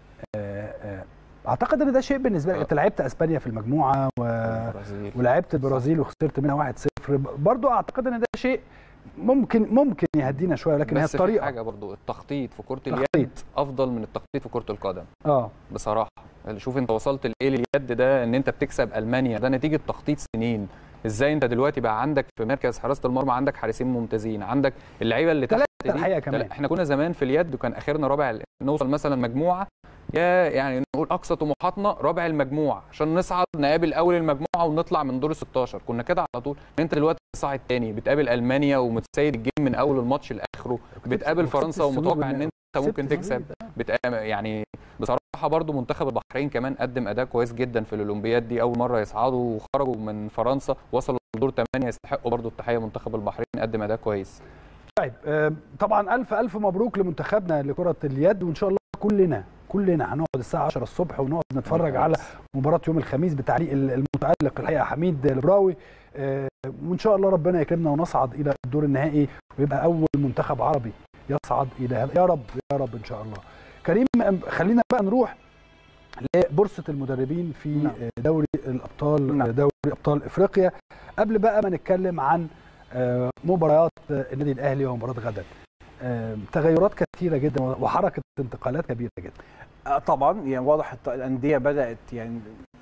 آه، آه، اعتقد ان ده شيء بالنسبه لك آه. انت لعبت اسبانيا في المجموعه و... البرازيل. ولعبت البرازيل وخسرت منها 1-0 برضو اعتقد ان ده شيء ممكن ممكن يهدينا شويه لكن هي بس في الطريقه حاجه برضو التخطيط في كره تخطيط. اليد افضل من التخطيط في كره القدم اه بصراحه شوف انت وصلت لايه لليد ده ان انت بتكسب المانيا ده نتيجه تخطيط سنين ازاي انت دلوقتي بقى عندك في مركز حراسه المرمى عندك حارسين ممتازين عندك اللعيبه اللي تحت ثلاثة دي الحقيقة كمان. تل- احنا كنا زمان في اليد وكان اخرنا رابع نوصل مثلا مجموعه يا يعني نقول اقصى طموحاتنا رابع المجموعه عشان نصعد نقابل اول المجموعه ونطلع من دور ال 16 كنا كده على طول انت دلوقتي صاعد تاني بتقابل المانيا ومتسيد الجيم من اول الماتش لاخره بتقابل وكسبت فرنسا السنود ومتوقع من- ان انت كسبت ممكن السنود تكسب ده. بتقام يعني بصراحه برضو منتخب البحرين كمان قدم اداء كويس جدا في الاولمبياد دي اول مره يصعدوا وخرجوا من فرنسا وصلوا لدور 8 يستحقوا برضو التحيه منتخب البحرين قدم اداء كويس طيب آه، طبعا الف الف مبروك لمنتخبنا لكره اليد وان شاء الله كلنا كلنا هنقعد الساعه 10 الصبح ونقعد نتفرج على مباراه يوم الخميس بتعليق المتالق الحقيقه حميد البراوي آه، وان شاء الله ربنا يكرمنا ونصعد الى الدور النهائي ويبقى اول منتخب عربي يصعد الى هذا يا رب يا رب ان شاء الله كريم آه، خلينا بقى نروح لبورصه المدربين في نعم. آه، دوري الابطال نعم. آه، دوري ابطال افريقيا قبل بقى ما نتكلم عن آه، مباريات آه، النادي الاهلي ومباراه غدا آه، تغيرات كثيره جدا وحركه انتقالات كبيره جدا آه، طبعا يعني واضح الت- الانديه بدات يعني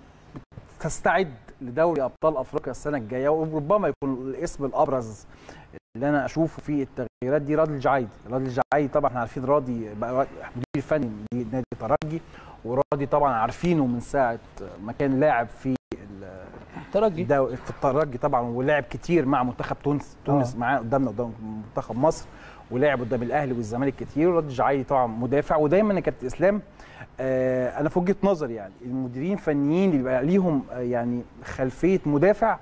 تستعد لدوري ابطال افريقيا السنه الجايه وربما يكون الاسم الابرز اللي انا اشوفه في التغييرات دي راضي الجعيدي راضي الجعيدي طبعا احنا عارفين راضي بقى مدير فني لنادي الترجي وراضي طبعا عارفينه من ساعه ما كان لاعب في ال- ترجي الدو- في الترجي طبعا ولعب كتير مع منتخب تونس تونس آه. معاه قدامنا قدام منتخب مصر ولعب قدام الاهلي والزمالك كتير ورد الجعيدي طبعا مدافع ودايما يا كابتن اسلام آه انا في وجهه نظري يعني المديرين الفنيين اللي بيبقى ليهم آه يعني خلفيه مدافع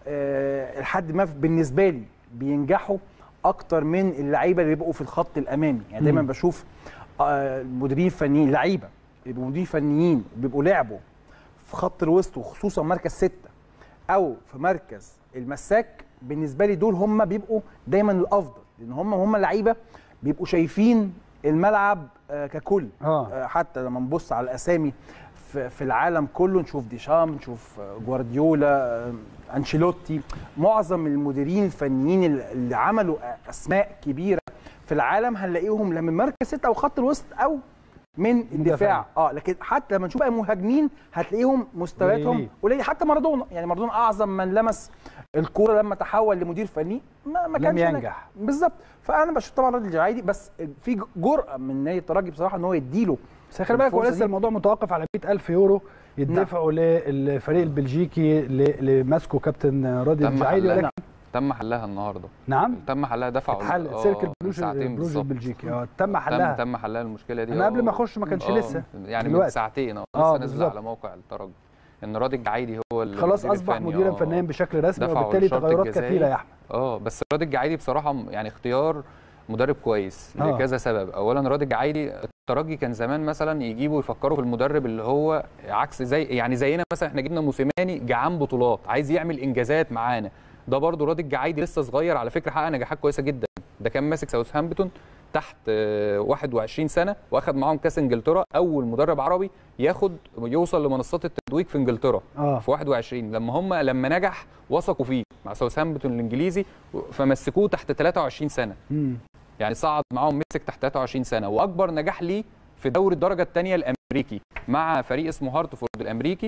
آه لحد ما بالنسبه لي بينجحوا اكتر من اللعيبه اللي بيبقوا في الخط الامامي يعني دايما مم. بشوف آه المديرين الفنيين لعيبه بيبقوا مديرين فنيين بيبقوا لعبوا في خط الوسط وخصوصا مركز ستة او في مركز المساك بالنسبه لي دول هم بيبقوا دايما الافضل لان هم هم لعيبه بيبقوا شايفين الملعب آه، ككل اه آه، حتى لما نبص على الاسامي في في العالم كله نشوف ديشام نشوف آه، جوارديولا آه، انشيلوتي معظم المديرين الفنيين اللي- اللي عملوا اسماء كبيره في العالم هنلاقيهم لا من مركز ستة او خط الوسط او من الدفاع اه لكن حتى لما نشوف بقى المهاجمين هتلاقيهم مستوياتهم قليلين. قليل حتى مارادونا يعني مارادونا اعظم من لمس الكوره لما تحول لمدير فني ما, ما لم كانش ناجح. ينجح. بالظبط فانا بشوف طبعا راجل جعيدي بس في جرأه من نادي الترجي بصراحه ان هو يديله بس خلي بالك هو الفرصة لسه دي. الموضوع متوقف على 100000 يورو يدفعوا للفريق البلجيكي ل- اللي ماسكه كابتن راضي تم الجعيدي حلها ولكن تم حلها النهارده نعم تم حلها دفعوا اتحل آه، سيركل من بروج ساعتين بروج بالظبط. البلجيكي اه تم تم حلها تم حلها المشكله دي أنا قبل آه. ما أخش ما كانش آه، لسه. يعني من دلوقتي. ساعتين اه آه، لسه نازله بالظبط. على موقع الترجي ان راضي الجعيدي هو ال- خلاص المدير اصبح الفني، مديرا آه. فنيا بشكل رسمي دفعوا وبالتالي الشرط تغيرات الجزائي. كثيره يا احمد اه بس راضي الجعيدي بصراحه م- يعني اختيار مدرب كويس آه. لكذا سبب اولا راضي الجعيدي الترجي كان زمان مثلا يجيبوا يفكروا في المدرب اللي هو عكس زي يعني زينا مثلا احنا جبنا موسيماني جعان بطولات عايز يعمل انجازات معانا ده برضو راضي الجعيدي لسه صغير على فكره حقق نجاحات كويسه جدا ده كان ماسك ساوثهامبتون تحت آه، 21 سنه واخد معاهم كاس انجلترا اول مدرب عربي ياخد يوصل لمنصات التتويج في انجلترا اه في 21 لما هم لما نجح وثقوا فيه مع ساوثهامبتون الانجليزي فمسكوه تحت 23 سنه مم. يعني صعد معاهم مسك تحت 23 سنه واكبر نجاح ليه في دوري الدرجه الثانيه الامريكي مع فريق اسمه هارتفورد الامريكي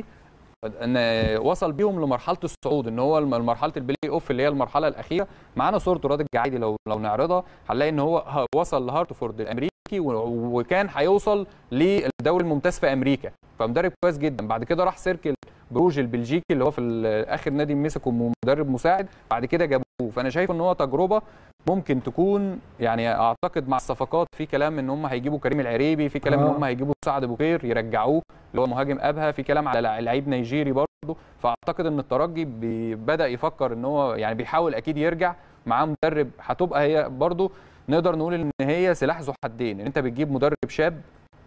ان وصل بيهم لمرحله الصعود ان هو الم- مرحله البلاي اوف اللي هي المرحله الاخيره معانا صورته راضي الجعيدي لو لو نعرضها هنلاقي ان هو ه- وصل لهارتفورد الامريكي و- وكان هيوصل للدوري الممتاز في امريكا فمدرب كويس جدا بعد كده راح سيركل بروج البلجيكي اللي هو في ال- اخر نادي مسكه مدرب مساعد بعد كده جابوه فانا شايف ان هو تجربه ممكن تكون يعني اعتقد مع الصفقات في كلام ان هم هيجيبوا كريم العريبي في كلام ان آه. هم هيجيبوا سعد بوكير يرجعوه اللي هو مهاجم ابها في كلام على لع- لعيب نيجيري برضه فاعتقد ان الترجي بي- بدا يفكر ان هو يعني بيحاول اكيد يرجع معاه مدرب هتبقى هي برضه نقدر نقول ان هي سلاح ذو حدين ان انت بتجيب مدرب شاب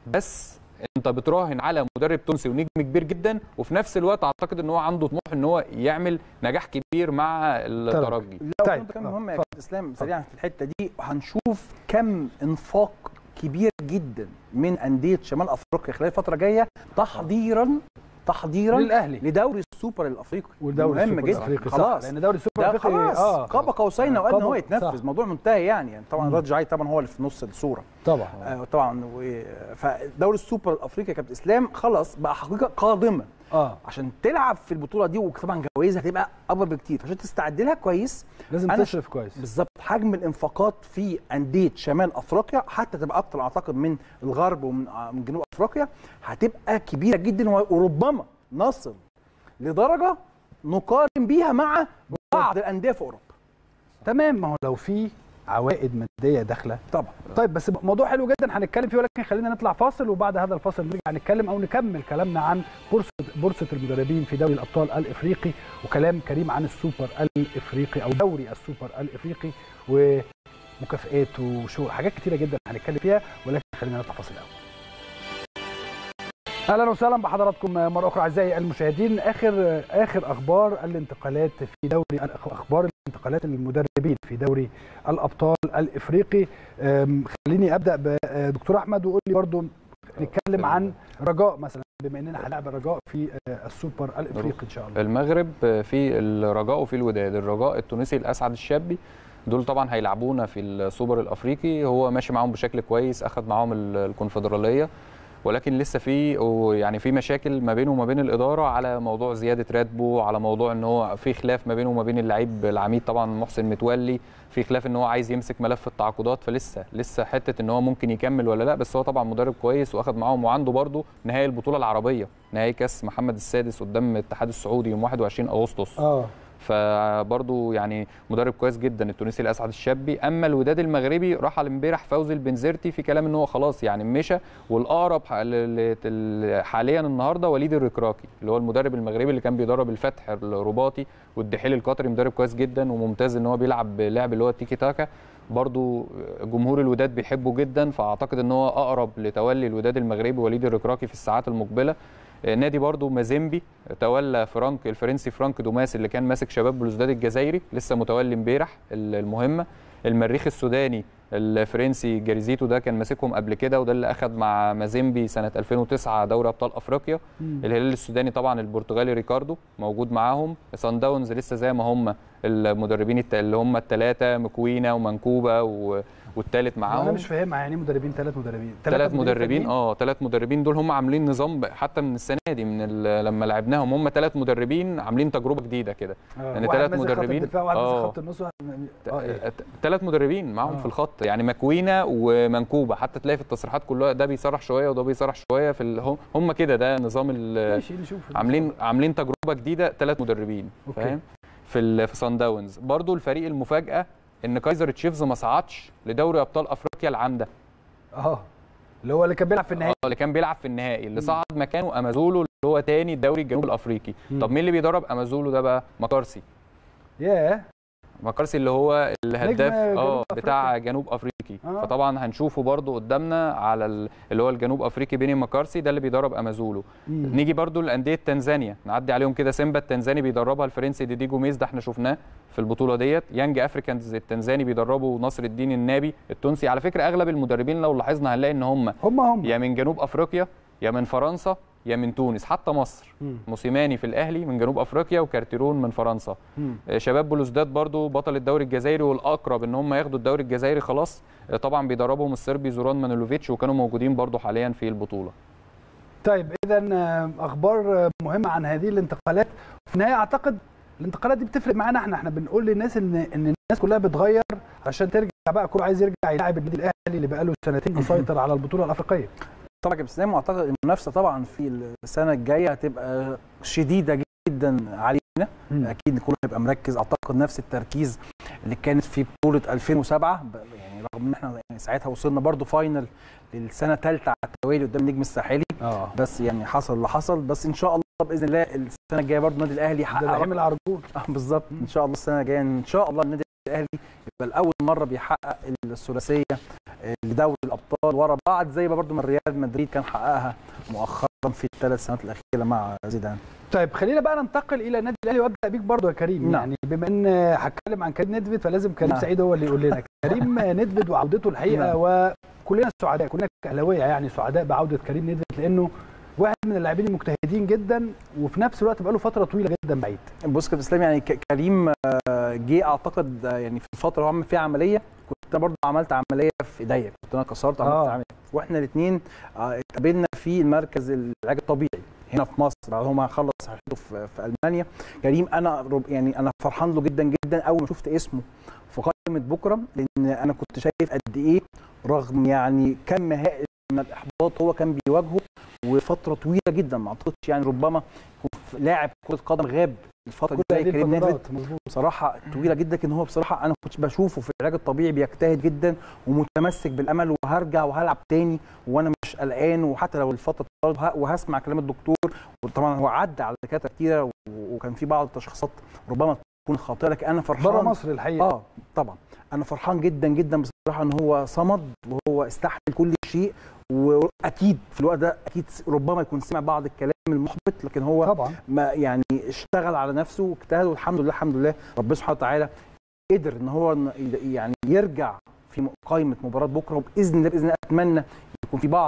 بس انت بتراهن على مدرب تونسي ونجم كبير جدا وفي نفس الوقت اعتقد ان هو عنده طموح ان هو يعمل نجاح كبير مع الترجي لا طيب. طيب. كان آه، مهم يا اتفضل. كابتن اسلام سريعا في الحته دي هنشوف كم انفاق كبير جدا من انديه شمال افريقيا خلال الفتره الجايه تحضيرا تحضيرا للاهلي لدوري السوبر الافريقي ودوري مهم السوبر جدا الافريقي صح خلاص لان دوري السوبر ده الافريقي خلاص اه قاب قوسين او ادنى قاب- هو صح. يتنفذ موضوع منتهي يعني, يعني طبعا مم. راد جاي طبعا هو اللي في نص الصوره طبعا آه طبعا و- فدوري السوبر الافريقي يا كابتن اسلام خلاص بقى حقيقه قادمه اه عشان تلعب في البطوله دي وطبعا جوائزها هتبقى اكبر بكتير عشان تستعد لها كويس لازم أنا- تشرف كويس بالظبط حجم الانفاقات في انديه شمال افريقيا حتى تبقى اكتر اعتقد من الغرب ومن آه، من جنوب افريقيا هتبقى كبيره جدا و- وربما نصل لدرجه نقارن بيها مع بعض الانديه في اوروبا تمام ما هو لو في عوائد ماديه داخله طبعا طيب بس موضوع حلو جدا هنتكلم فيه ولكن خلينا نطلع فاصل وبعد هذا الفاصل نرجع نتكلم او نكمل كلامنا عن بورصه بورصه المدربين في دوري الابطال الافريقي وكلام كريم عن السوبر الافريقي او دوري السوبر الافريقي ومكافئات وشو حاجات كتيره جدا هنتكلم فيها ولكن خلينا نطلع فاصل الاول اهلا وسهلا بحضراتكم مره اخرى اعزائي المشاهدين اخر اخر اخبار الانتقالات في دوري اخبار الانتقالات المدربين في دوري الابطال الافريقي أم، خليني ابدا بدكتور احمد وقول لي برضو نتكلم عن رجاء مثلا بما اننا هنلعب الرجاء في آه، السوبر الافريقي ان شاء الله المغرب في الرجاء وفي الوداد الرجاء التونسي الاسعد الشابي دول طبعا هيلعبونا في السوبر الافريقي هو ماشي معاهم بشكل كويس اخذ معاهم ال- الكونفدراليه ولكن لسه في يعني في مشاكل ما بينه وما بين الاداره على موضوع زياده راتبه على موضوع ان هو في خلاف ما بينه وما بين اللعيب العميد طبعا محسن متولي في خلاف ان هو عايز يمسك ملف التعاقدات فلسه لسه حته ان هو ممكن يكمل ولا لا بس هو طبعا مدرب كويس واخد معاهم وعنده برده نهائي البطوله العربيه نهائي كاس محمد السادس قدام الاتحاد السعودي يوم 21 اغسطس اه فبرضه يعني مدرب كويس جدا التونسي الاسعد الشابي اما الوداد المغربي رحل امبارح فوزي البنزرتي في كلام ان هو خلاص يعني مشى والاقرب ح- ل- ل- حاليا النهارده وليد الركراكي اللي هو المدرب المغربي اللي كان بيدرب الفتح الرباطي والدحيل القطري مدرب كويس جدا وممتاز ان هو بيلعب لعب اللي هو التيكي تاكا برضو جمهور الوداد بيحبه جدا فاعتقد ان هو اقرب لتولي الوداد المغربي وليد الركراكي في الساعات المقبله نادي برضو مازيمبي تولى فرانك الفرنسي فرانك دوماس اللي كان ماسك شباب بلوزداد الجزائري لسه متولي امبارح المهمه المريخ السوداني الفرنسي جاريزيتو ده كان ماسكهم قبل كده وده اللي اخذ مع مازيمبي سنه 2009 دوري ابطال افريقيا الهلال السوداني طبعا البرتغالي ريكاردو موجود معاهم سان داونز لسه زي ما هم المدربين الت- اللي هم الثلاثه مكوينا ومنكوبه و- والثالث معاهم انا مش فاهمها يعني إيه مدربين ثلاث مدربين ثلاث مدربين تانيين؟ اه ثلاث مدربين دول هم عاملين نظام ب- حتى من السنه دي من ال- لما لعبناهم هم ثلاث مدربين عاملين تجربه جديده كده آه. يعني واحد تلات ماسك خط مدربين. الدفاع وواحد ماسك آه. خط النص وواحد اه ايه ثلاث مدربين معاهم آه. في الخط يعني مكوينه ومنكوبه حتى تلاقي في التصريحات كلها ده بيصرح شويه وده بيصرح شويه في ال- هم- هم كده ده نظام ال- ماشي نشوف عاملين عاملين تجربه جديده ثلاث مدربين أوكي. فاهم في ال- في سان داونز برضو الفريق المفاجاه ان كايزر تشيفز ما صعدش لدوري ابطال افريقيا العام ده اه اللي هو اللي كان بيلعب في النهائي اه اللي كان بيلعب في النهائي اللي صعد مكانه امازولو اللي هو تاني الدوري الجنوب الافريقي مم. طب مين اللي بيدرب امازولو ده بقى مكارسي ياه مكارسي اللي هو الهداف جنوب اه أفريقيا. بتاع جنوب افريقي آه. فطبعا هنشوفه برضو قدامنا على ال- اللي هو الجنوب افريقي بيني مكارسي ده اللي بيدرب امازولو مم. نيجي برضو لانديه تنزانيا نعدي عليهم كده سيمبا التنزاني بيدربها الفرنسي ديدي جوميز ده احنا شفناه في البطوله ديت يانج افريكانز التنزاني بيدربه نصر الدين النابي التونسي على فكره اغلب المدربين لو لاحظنا هنلاقي ان هم هم هم يا من جنوب افريقيا يا من فرنسا يا من تونس حتى مصر مم. موسيماني في الاهلي من جنوب افريقيا وكارتيرون من فرنسا مم. آه، شباب بلوزداد برضو بطل الدوري الجزائري والاقرب ان هم ياخدوا الدوري الجزائري خلاص آه، طبعا بيدربهم الصربي زوران مانولوفيتش وكانوا موجودين برضو حاليا في البطوله طيب اذا اخبار آه، مهمه عن هذه الانتقالات في النهايه اعتقد الانتقالات دي بتفرق معانا احنا احنا بنقول للناس ان ان الناس كلها بتغير عشان ترجع بقى كله عايز يرجع يلعب النادي الاهلي اللي بقاله سنتين مسيطر على البطوله الافريقيه طبعا يا اسلام واعتقد المنافسه طبعا في السنه الجايه هتبقى شديده جدا علينا اكيد كله هيبقى مركز اعتقد نفس التركيز اللي كانت في بطوله 2007 ب- يعني رغم ان احنا يعني ساعتها وصلنا برضو فاينل للسنه الثالثه على التوالي قدام النجم الساحلي اه بس يعني حصل اللي حصل بس ان شاء الله باذن الله السنه الجايه برضو النادي الاهلي ده يحقق الايام العرجون اه بالظبط ان شاء الله السنه الجايه ان شاء الله النادي الاهلي يبقى لاول مره بيحقق الثلاثيه آه، لدوري الابطال ورا بعض زي ما برضو ما ريال مدريد كان حققها مؤخرا في الثلاث سنوات الاخيره مع زيدان طيب خلينا بقى ننتقل الى النادي الاهلي وابدا بيك برضو يا كريم نعم. يعني بما ان هتكلم عن كريم ندفد فلازم كريم نعم. سعيد هو اللي يقول لنا كريم ندفد وعودته الحقيقه نعم. وكلنا سعداء كلنا كاهلاويه يعني سعداء بعوده كريم ندفد لانه واحد من اللاعبين المجتهدين جدا وفي نفس الوقت بقاله فتره طويله جدا بعيد بص كابتن اسلام يعني ك- كريم آه، جه اعتقد آه، يعني في الفتره اللي هو عمل فيها عمليه كنت أنا برضو عملت عمليه في ايديا كنت انا كسرت عملت آه. عمليه واحنا الاثنين اتقابلنا في مركز العلاج الطبيعي هنا في مصر بعد هو ما خلص حياته في, في المانيا كريم انا رب- يعني انا فرحان له جدا جدا اول ما شفت اسمه في قائمه بكره لان انا كنت شايف قد ايه رغم يعني كم هائل من الاحباط هو كان بيواجهه وفتره طويله جدا ما اعتقدش يعني ربما يكون لاعب كره قدم غاب الفتره كل دي هذه زي كريم نيدفيد الفترات مظبوط بصراحه طويله جدا لكن هو بصراحه انا كنت بشوفه في العلاج الطبيعي بيجتهد جدا ومتمسك بالامل وهرجع وهلعب تاني وانا مش قلقان وحتى لو الفتره طالت وه- وهسمع كلام الدكتور وطبعا هو عدى على دكاتره كتيره و- وكان في بعض التشخيصات ربما تكون خاطئه لكن انا فرحان بره مصر الحقيقه اه طبعا انا فرحان جدا جدا بصراحه ان هو صمد وهو استحمل كل شيء واكيد في الوقت ده اكيد ربما يكون سمع بعض الكلام المحبط لكن هو طبعا ما يعني اشتغل على نفسه واجتهد والحمد لله الحمد لله ربنا سبحانه وتعالى قدر ان هو ن- يعني يرجع في م- قائمه مباراه بكره وباذن الله باذن الله اتمنى يكون في بعض يعني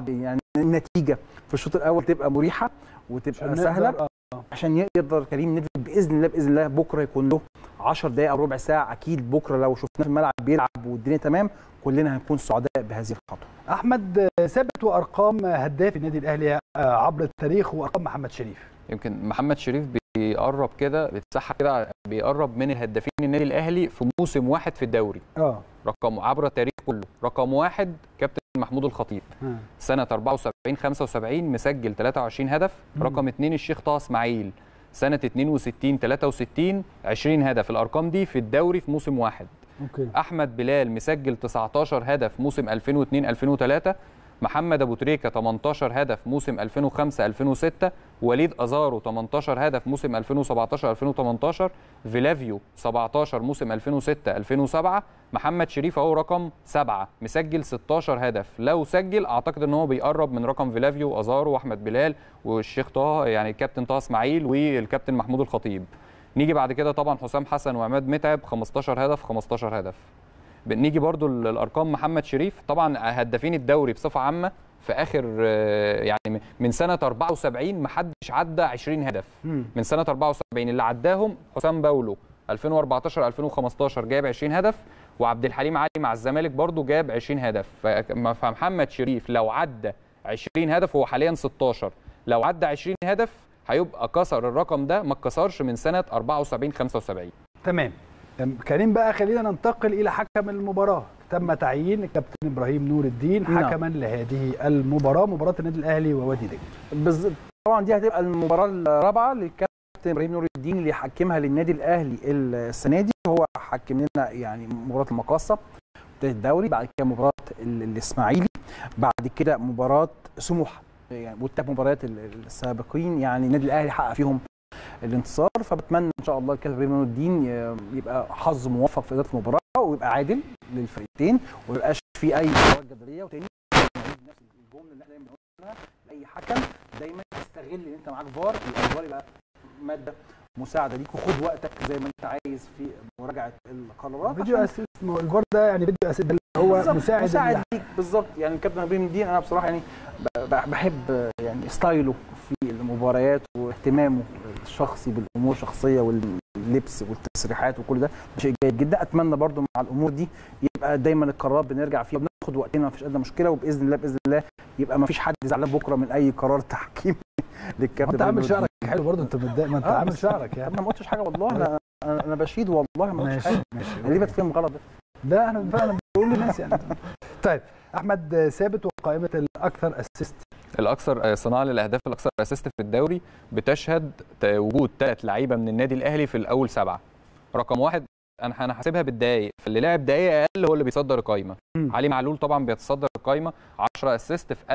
النتيجه في الشوط الاول تبقى مريحه وتبقى عشان سهله نقدر- عشان يقدر كريم ندفد باذن الله باذن الله بكره يكون له 10 دقائق او ربع ساعه اكيد بكره لو شفناه في الملعب بيلعب والدنيا تمام كلنا هنكون سعداء بهذه الخطوه احمد آه، ثابت وارقام هداف النادي الاهلي آه، عبر التاريخ وارقام محمد شريف يمكن محمد شريف بيقرب كده بيتسحب كده بيقرب من الهدافين النادي الاهلي في موسم واحد في الدوري اه رقم عبر التاريخ كله رقم واحد كابتن محمود الخطيب آه. سنه 74 75 مسجل 23 هدف مم. رقم اثنين الشيخ طه اسماعيل سنه 62 63 20 هدف الارقام دي في الدوري في موسم واحد اوكي احمد بلال مسجل 19 هدف موسم 2002 2003 محمد ابو تريكه 18 هدف موسم 2005 2006 وليد ازارو 18 هدف موسم 2017 2018 فيلافيو 17 موسم 2006 2007 محمد شريف اهو رقم سبعة مسجل 16 هدف لو سجل اعتقد ان هو بيقرب من رقم فيلافيو ازارو واحمد بلال والشيخ طه يعني الكابتن طه اسماعيل والكابتن محمود الخطيب نيجي بعد كده طبعا حسام حسن وعماد متعب 15 هدف 15 هدف نيجي برضو الارقام محمد شريف طبعا هدافين الدوري بصفه عامه في اخر آه، يعني من سنه 74 ما حدش عدى 20 هدف مم. من سنه 74 اللي عداهم حسام باولو 2014 2015 جاب 20 هدف وعبد الحليم علي مع الزمالك برضو جاب 20 هدف ف- فمحمد شريف لو عدى 20 هدف هو حاليا 16 لو عدى 20 هدف هيبقى كسر الرقم ده ما اتكسرش من سنه 74 75 تمام تم- كريم بقى خلينا ننتقل الى حكم المباراه تم تعيين الكابتن ابراهيم نور الدين نعم. حكما لهذه المباراه مباراه النادي الاهلي ووادي دجله بالظبط طبعا دي هتبقى المباراه الرابعه للكابتن ابراهيم نور الدين اللي حكمها للنادي الاهلي السنه دي هو حكم لنا يعني مباراه المقاصه بدايه الدوري بعد كده مباراه ال- الاسماعيلي بعد كده مباراه سموحه يعني والثلاث مباريات ال- السابقين يعني النادي الاهلي حقق فيهم الانتصار فبتمنى ان شاء الله الكابتن ابراهيم نور الدين ي- يبقى حظ موفق في اداره المباراه ويبقى عادل للفريقين وما يبقاش في اي مباراه جدليه وتاني نعيد نفس الجمله اللي احنا دايما بنقولها لاي حكم دايما استغل ان انت معاك فار يبقى الفار يبقى ماده مساعده ليك وخد وقتك زي ما انت عايز في مراجعه القرارات فيديو عشان- اسيست ما هو الفار ده يعني فيديو اسيست ده اللي هو بالظبط، مساعد مساعد اللي- ليك بالظبط يعني الكابتن ابراهيم الدين انا بصراحه يعني ب- ب- بحب يعني ستايله في المباريات واهتمامه الشخصي بالامور الشخصيه واللبس والتسريحات وكل ده ده شيء جيد جدا اتمنى برضو مع الامور دي يبقى دايما القرارات بنرجع فيها بناخد وقتنا مفيش ادنى مشكله وباذن الله باذن الله يبقى مفيش حد زعلان بكره من اي قرار تحكيم للكابتن انت عامل إبراهيم شعرك حلو برضه انت متضايق ما انت آه، عامل بس- شعرك طب يعني انا ما قلتش حاجه والله انا انا أنا بشيد والله ما قلتش ماشي حاجه ماشي أنا ليه بتفهم غلط ده لا انا فعلا بقول للناس يعني طيب احمد ثابت وقائمه الاكثر اسيست الاكثر آه، صناعه للاهداف الاكثر اسيست في الدوري بتشهد ت- وجود ثلاث لعيبه من النادي الاهلي في الاول سبعه رقم واحد انا انا حاسبها بالدقائق فاللي لعب دقائق اقل هو اللي بيصدر القايمه مم. علي معلول طبعا بيتصدر القايمه 10 اسيست في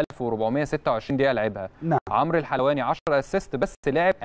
1426 دقيقه لعبها نعم. عمرو الحلواني 10 اسيست بس لعب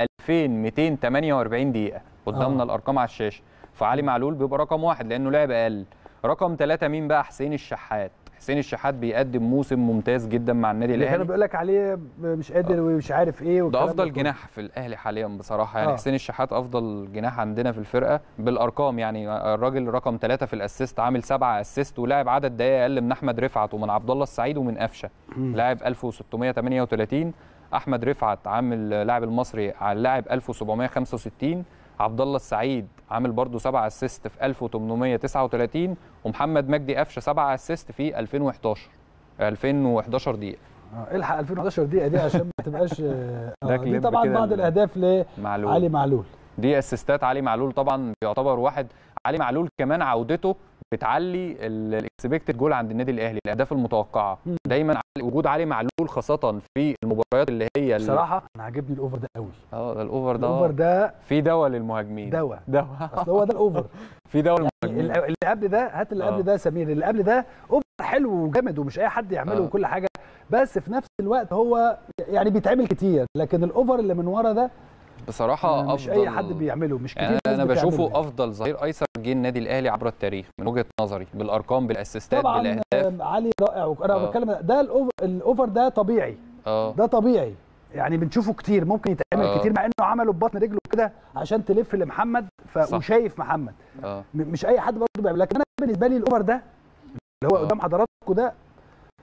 2248 دقيقه قدامنا آه. الارقام على الشاشه فعلي معلول بيبقى رقم واحد لانه لعب اقل رقم ثلاثة مين بقى حسين الشحات حسين الشحات بيقدم موسم ممتاز جدا مع النادي اللي الاهلي كانوا بيقول لك عليه مش قادر ومش عارف ايه ده والكلام افضل كله. جناح في الاهلي حاليا بصراحه يعني آه. آه. حسين الشحات افضل جناح عندنا في الفرقه بالارقام يعني الراجل رقم ثلاثة في الاسيست عامل سبعة اسيست ولاعب عدد دقائق اقل من احمد رفعت ومن عبد الله السعيد ومن قفشه مم. لاعب 1638 احمد رفعت عامل لاعب المصري على اللاعب 1765 عبد الله السعيد عامل برضه 7 اسيست في 1839 ومحمد مجدي قفشه 7 اسيست في 2011 2011 دقيقه آه، الحق 2011 دقيقه دي عشان ما تبقاش آه، ده آه، دي كليب طبعا كده بعض ال- الاهداف معلول لعلي معلول دي اسيستات علي معلول طبعا بيعتبر واحد علي معلول كمان عودته بتعلي الاكسبكتد جول عند النادي الاهلي الاهداف المتوقعه مم. دايما علي- وجود علي معلول خاصه في المباريات اللي هي ال- بصراحه انا عاجبني الاوفر ده قوي اه ده الاوفر ده الاوفر ده في دواء للمهاجمين دواء دواء اصل هو ده الاوفر في دواء يعني للمهاجمين اللي قبل ده هات اللي آه. قبل ده سمير اللي قبل ده اوفر حلو وجامد ومش اي حد يعمله آه. وكل حاجه بس في نفس الوقت هو يعني بيتعمل كتير لكن الاوفر اللي من ورا ده بصراحه مش افضل اي حد بيعمله مش كتير يعني ناس انا بتعمله بشوفه يعني. افضل ظهير ايسر جه النادي الاهلي عبر التاريخ من وجهه نظري بالارقام بالاسيستات طبعا بالاهداف آه، علي رائع وانا آه. بتكلم ده الأوفر, الاوفر ده طبيعي اه ده طبيعي يعني بنشوفه كتير ممكن يتعمل آه. كتير مع انه عمله ببطن رجله كده عشان تلف لمحمد ف... صح. وشايف محمد اه م- مش اي حد برضه بيعمل لكن انا بالنسبه لي الاوفر ده اللي هو آه. قدام حضراتكم ده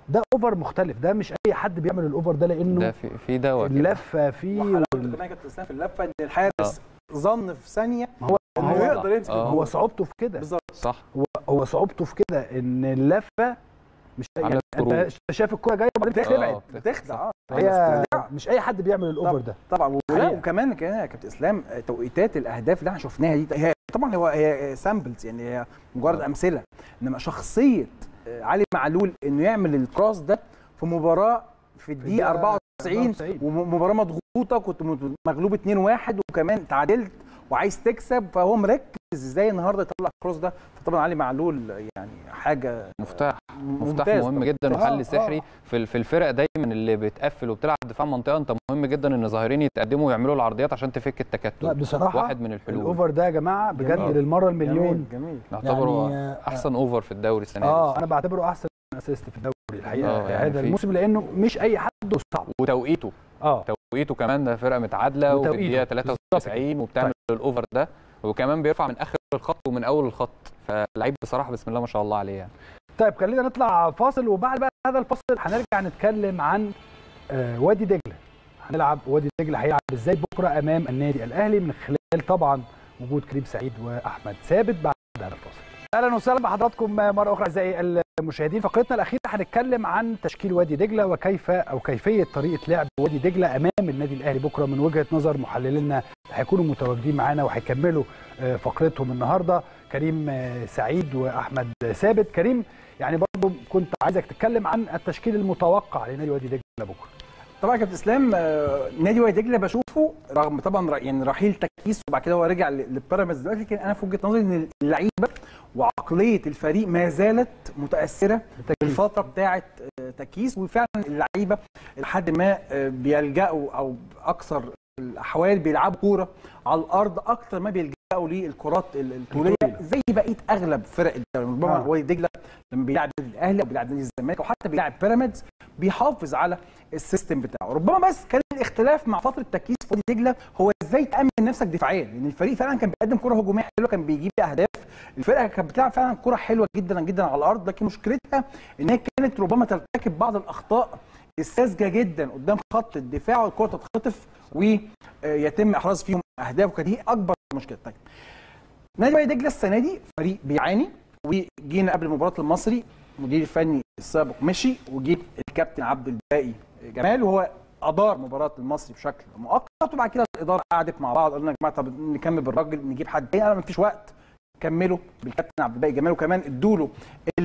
ده اوفر مختلف ده مش اي حد بيعمل الاوفر ده ده لانه في في دواء كده. اللفه فيه وحلاوه وال- كمان يا كابتن اسلام في اللفه ان الحارس ظن في ثانيه ما هو انه هو- يقدر يمسك آه. هو الجول. صعوبته في كده بالظبط صح هو هو صعوبته في كده ان اللفه مش يعني عاملة انت كروب. شايف الكوره جايه وبعدين آه، تبعد بتخدع اه هي مش اي حد بيعمل الاوفر ده طبعا ولا حقيقة. وكمان كمان يا كابتن اسلام آه، توقيتات الاهداف اللي احنا شفناها دي هي طبعا هو هي سامبلز يعني هي مجرد امثله انما شخصيه آه، علي معلول انه يعمل الكروس ده في مباراه في الدقيقه الدقيقة 94 94. ومباراه مضغوطه كنت م- مغلوب 2-1 وكمان تعادلت وعايز تكسب فهو مركز ازاي النهارده يطلع الكروس ده فطبعا علي معلول يعني حاجه مفتاح مفتاح ممتاز مهم طبعاً. جدا آه، وحل آه. سحري في ال- في الفرق دايما اللي بتقفل وبتلعب دفاع منطقه انت مهم جدا ان ظاهرين يتقدموا ويعملوا العرضيات عشان تفك لا التكتل بصراحه واحد من الحلول الاوفر ده يا جماعه بجد جميل. للمره المليون جميل جميل نعتبره يعني، آه، احسن اوفر في الدوري السنه دي اه انا بعتبره احسن اسيست في الدوري الحقيقه آه، يعني هذا في- الموسم لانه مش اي حد وصعب وتوقيته اه توقيته كمان ده فرقه متعادله وفي وتوقيته. الدقيقه 93 وبتعمل الاوفر ده وكمان بيرفع من اخر الخط ومن اول الخط فلعيب بصراحه بسم الله ما شاء الله عليه يعني طيب خلينا نطلع فاصل وبعد بقى هذا الفاصل هنرجع نتكلم عن آه وادي دجله هنلعب وادي دجله هيلعب ازاي بكره امام النادي الاهلي من خلال طبعا وجود كريم سعيد واحمد ثابت بعد هذا الفاصل اهلا وسهلا بحضراتكم مره اخرى اعزائي المشاهدين فقرتنا الاخيره هنتكلم عن تشكيل وادي دجله وكيف او كيفيه طريقه لعب وادي دجله امام النادي الاهلي بكره من وجهه نظر محللينا هيكونوا متواجدين معانا وهيكملوا آه، فقرتهم النهارده كريم آه، سعيد واحمد ثابت كريم يعني برضو كنت عايزك تتكلم عن التشكيل المتوقع لنادي وادي دجله بكره طبعا يا كابتن اسلام آه، نادي وادي دجله بشوفه رغم طبعا ر- يعني رحيل تكيس وبعد كده هو رجع ل- للبيراميدز دلوقتي لكن انا في وجهه نظري ان اللعيبه وعقليه الفريق ما زالت متاثره بالفتره بتاعه آه، تكيس وفعلا اللعيبه لحد ما آه، بيلجأوا او اكثر الاحوال بيلعبوا كوره على الارض اكتر ما بيلجأوا للكرات ال- الطوليه زي بقيه اغلب فرق الدوري ربما آه. وادي دجله لما بيلعب النادي الاهلي او بيلعب نادي الزمالك او حتى بيلعب بيراميدز بيحافظ على السيستم بتاعه ربما بس كان الاختلاف مع فتره تكييس في وادي دجله هو ازاي تامن نفسك دفاعيا لان الفريق فعلا كان بيقدم كره هجوميه حلوه كان بيجيب اهداف الفرقه كانت بتلعب فعلا كره حلوه جدا جدا على الارض لكن مشكلتها ان هي كانت ربما ترتكب بعض الاخطاء الساذجه جدا قدام خط الدفاع والكره تتخطف ويتم احراز فيهم اهداف وكانت دي اكبر مشكله طيب نادي وادي دجله السنه دي فريق بيعاني وجينا قبل مباراه المصري المدير الفني السابق مشي وجيب الكابتن عبد الباقي جمال وهو ادار مباراه المصري بشكل مؤقت وبعد كده الاداره قعدت مع بعض قالوا يا جماعه طب نكمل بالراجل نجيب حد تاني انا مفيش وقت كملوا بالكابتن عبد الباقي جمال وكمان ادوا له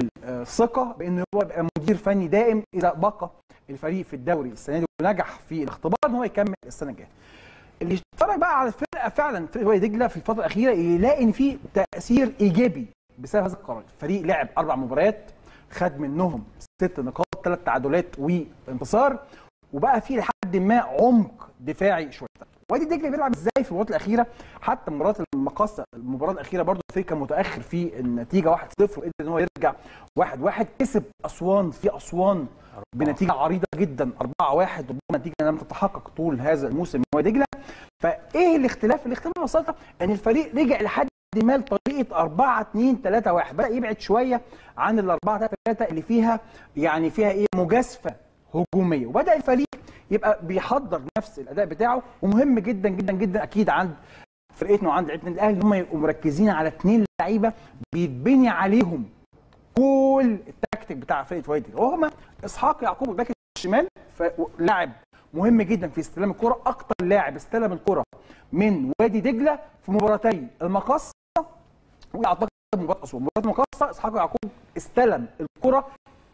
الثقه بانه هو يبقى مدير فني دائم اذا بقى الفريق في الدوري السنه دي ونجح في الاختبار ان هو يكمل السنه الجايه. اللي يتفرج بقى على الفرقه فعلا فرقه وادي دجله في الفتره الاخيره يلاقي ان في تاثير ايجابي بسبب هذا القرار، الفريق لعب اربع مباريات خد منهم ست نقاط ثلاث تعادلات وانتصار وبقى في لحد ما عمق دفاعي شويه. وادي دجله بيلعب ازاي في المباريات الاخيره حتى مباراه المقاصه المباراه الاخيره برضه الفريق كان متاخر في النتيجه 1-0 وقدر ان هو يرجع 1-1 كسب اسوان في اسوان بنتيجه عريضه جدا 4-1 ربما نتيجه لم تتحقق طول هذا الموسم من وادي دجله فايه الاختلاف؟ الاختلاف ببساطه ان الفريق رجع لحد ما لطريقه 4 2 3 1 بدا يبعد شويه عن ال 4 3 3 اللي فيها يعني فيها ايه مجازفه هجوميه وبدا الفريق يبقى بيحضر نفس الاداء بتاعه ومهم جدا جدا جدا اكيد عند فرقتنا وعند لعيبه النادي الاهلي ان هم يبقوا مركزين على اثنين لعيبه بيتبني عليهم كل التكتيك بتاع فرقه وادي وهم اسحاق يعقوب الباك الشمال لاعب مهم جدا في استلام الكره اكتر لاعب استلم الكره من وادي دجله في مباراتي المقصه واعتقد مباراه اسوان مباراه المقصه اسحاق يعقوب استلم الكره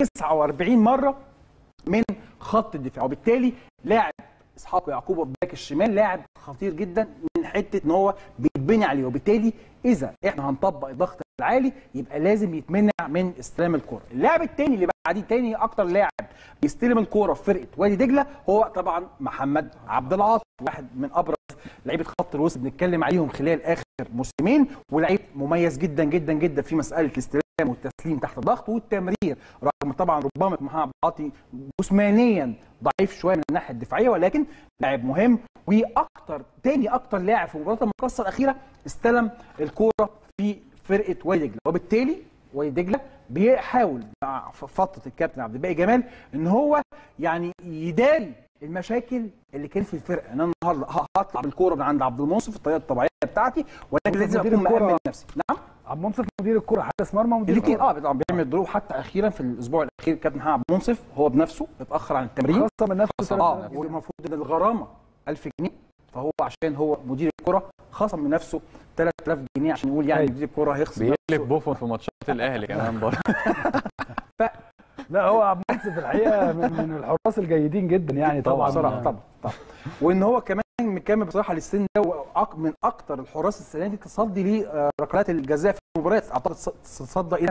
49 مره من خط الدفاع وبالتالي لاعب اسحاق يعقوب الباك الشمال لاعب خطير جدا من حته ان هو بيتبني عليه وبالتالي اذا احنا هنطبق الضغط العالي يبقى لازم يتمنع من استلام الكره اللاعب الثاني اللي بعديه تاني اكتر لاعب بيستلم الكره في فرقه وادي دجله هو طبعا محمد عبد العاطي واحد من ابرز لعيبه خط الوسط بنتكلم عليهم خلال اخر موسمين ولعيب مميز جدا جدا جدا في مساله الاستلام والتسليم تحت الضغط والتمرير رغم طبعا ربما محمد عبد العاطي جسمانيا ضعيف شويه من الناحيه الدفاعيه ولكن لاعب مهم واكتر تاني اكتر لاعب في مباراه المقصه الاخيره استلم الكوره في فرقه وادي دجله وبالتالي وادي دجله بيحاول مع ف- فتره الكابتن عبد الباقي جمال ان هو يعني يداري المشاكل اللي كانت في الفرقه ان انا النهارده ه- هطلع بالكوره من عند عبد المنصف الطريقه الطبيعيه بتاعتي ولكن لازم مدير اكون الكرة- مأمن نفسي نعم عبد المنصف مدير الكره حارس مرمى ومدير الاثنين الكرة. اه طبعا بيعمل دروب حتى اخيرا في الاسبوع الاخير الكابتن محمد عبد المنصف هو بنفسه اتاخر عن التمرين خاصه من نفسه خاصة اه ثلاث- والمفروض ان الغرامه 1000 جنيه فهو عشان هو مدير الكره خصم من نفسه 3000 جنيه عشان يقول يعني أيوة. مدير الكره هيخصم بيقلب نفسه. بوفون في ماتشات الاهلي كمان برضه لا هو عبد المنصف الحقيقه من, من الحراس الجيدين جدا يعني طبعا بصراحه طبعا طبعا وان هو كمان مكمل بصراحه للسن ده وأك- من اكتر الحراس السنه دي تصدي لركلات الجزاء في المباريات اعتقد ص- تصدى الى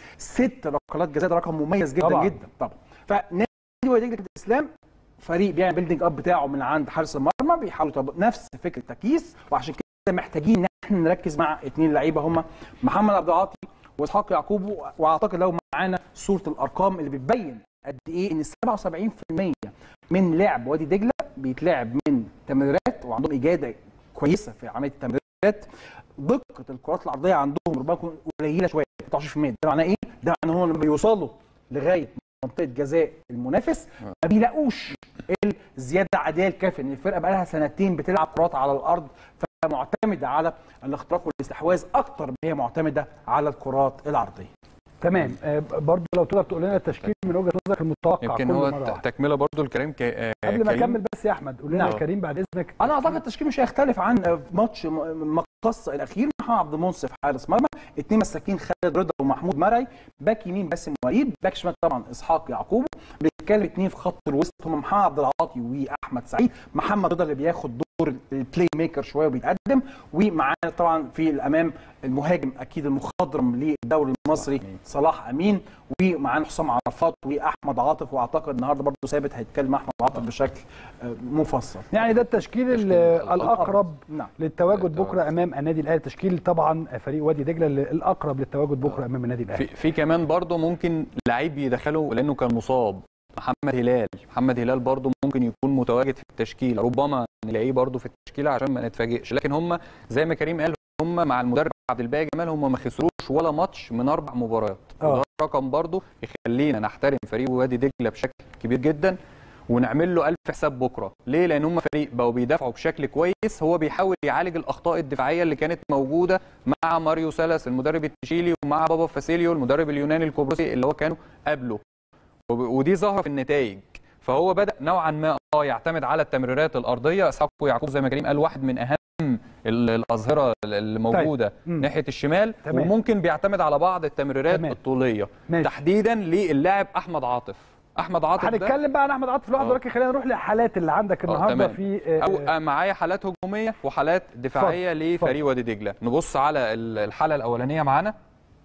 ست ركلات جزاء ده رقم مميز جدا طبعاً. جدا طبعا فنادي وادي دجله الاسلام فريق بيعمل بيلدينج اب بتاعه من عند حارس المرمى بيحاولوا يطبقوا نفس فكره التكييس وعشان كده محتاجين ان احنا نركز مع اثنين لعيبه هم محمد عبد العاطي واسحاق يعقوب واعتقد لو معانا صوره الارقام اللي بتبين قد ايه ان 77% من لعب وادي دجله بيتلعب من تمريرات وعندهم اجاده كويسه في عمليه التمريرات دقه الكرات العرضيه عندهم ربما تكون قليله شويه 19% ده معناه ايه؟ ده معناه هم لما بيوصلوا لغايه منطقه جزاء المنافس ما بيلاقوش الزياده العاديه الكافيه ان الفرقه بقى لها سنتين بتلعب كرات على الارض فمعتمده على الاختراق والاستحواذ اكتر ما هي معتمده على الكرات العرضيه تمام آه، برضه لو تقدر تقول لنا التشكيل من وجهه نظرك المتوقع يمكن كل هو مرة واحدة. تكمله برضه الكريم ك... آه، قبل ما كريم. اكمل بس يا احمد قول لنا نعم. يا كريم بعد اذنك انا اعتقد التشكيل مش هيختلف عن ماتش م- مقص الاخير محمد عبد المنصف حارس مرمى اثنين مساكين خالد رضا ومحمود مرعي باك يمين باسم وليد باك شمال طبعا اسحاق يعقوب بنتكلم اثنين في خط الوسط هم محمد عبد العاطي واحمد سعيد محمد رضا اللي بياخد دور البلاي ميكر شويه وبيتقدم ومعانا طبعا في الامام المهاجم اكيد المخضرم للدوري المصري صلاح امين ومعانا حسام عرفات واحمد عاطف واعتقد النهارده برضه ثابت هيتكلم احمد عاطف بشكل آه، مفصل يعني ده التشكيل ال- تشكيل الاقرب نعم للتواجد للتواجد. بكره امام النادي الاهلي تشكيل طبعا فريق وادي دجله اللي الاقرب للتواجد بكره امام النادي في, الاهلي في كمان برضه ممكن لعيب يدخله لانه كان مصاب محمد هلال محمد هلال برضه ممكن يكون متواجد في التشكيل ربما نلاقيه برضه في التشكيله عشان ما نتفاجئش لكن هم زي ما كريم قال هم مع المدرب عبد الباقي جمال هم ما خسروش ولا ماتش من اربع مباريات آه. وده رقم برضه يخلينا نحترم فريق وادي دجله بشكل كبير جدا ونعمل له ألف حساب بكره ليه لان هم فريق بقوا بيدافعوا بشكل كويس هو بيحاول يعالج الاخطاء الدفاعيه اللي كانت موجوده مع ماريو سالاس المدرب التشيلي ومع بابا فاسيليو المدرب اليوناني القبرصي اللي هو كانوا قبله وب- ودي ظاهره في النتائج فهو بدا نوعا ما اه يعتمد على التمريرات الارضيه اسحاق يعقوب زي ما كريم قال واحد من اهم ال- الاظهره اللي موجوده مم. ناحيه الشمال تمام. وممكن بيعتمد على بعض التمريرات تمام. الطوليه ماشي. تحديدا للاعب احمد عاطف احمد عاطف ده هنتكلم بقى عن احمد عاطف لوحده آه. ولكن خلينا نروح للحالات اللي عندك النهارده تمام. في آه، او آه، معايا حالات هجوميه وحالات دفاعيه اتفضل. لفريق وادي دجله نبص على ال- الحاله الاولانيه معانا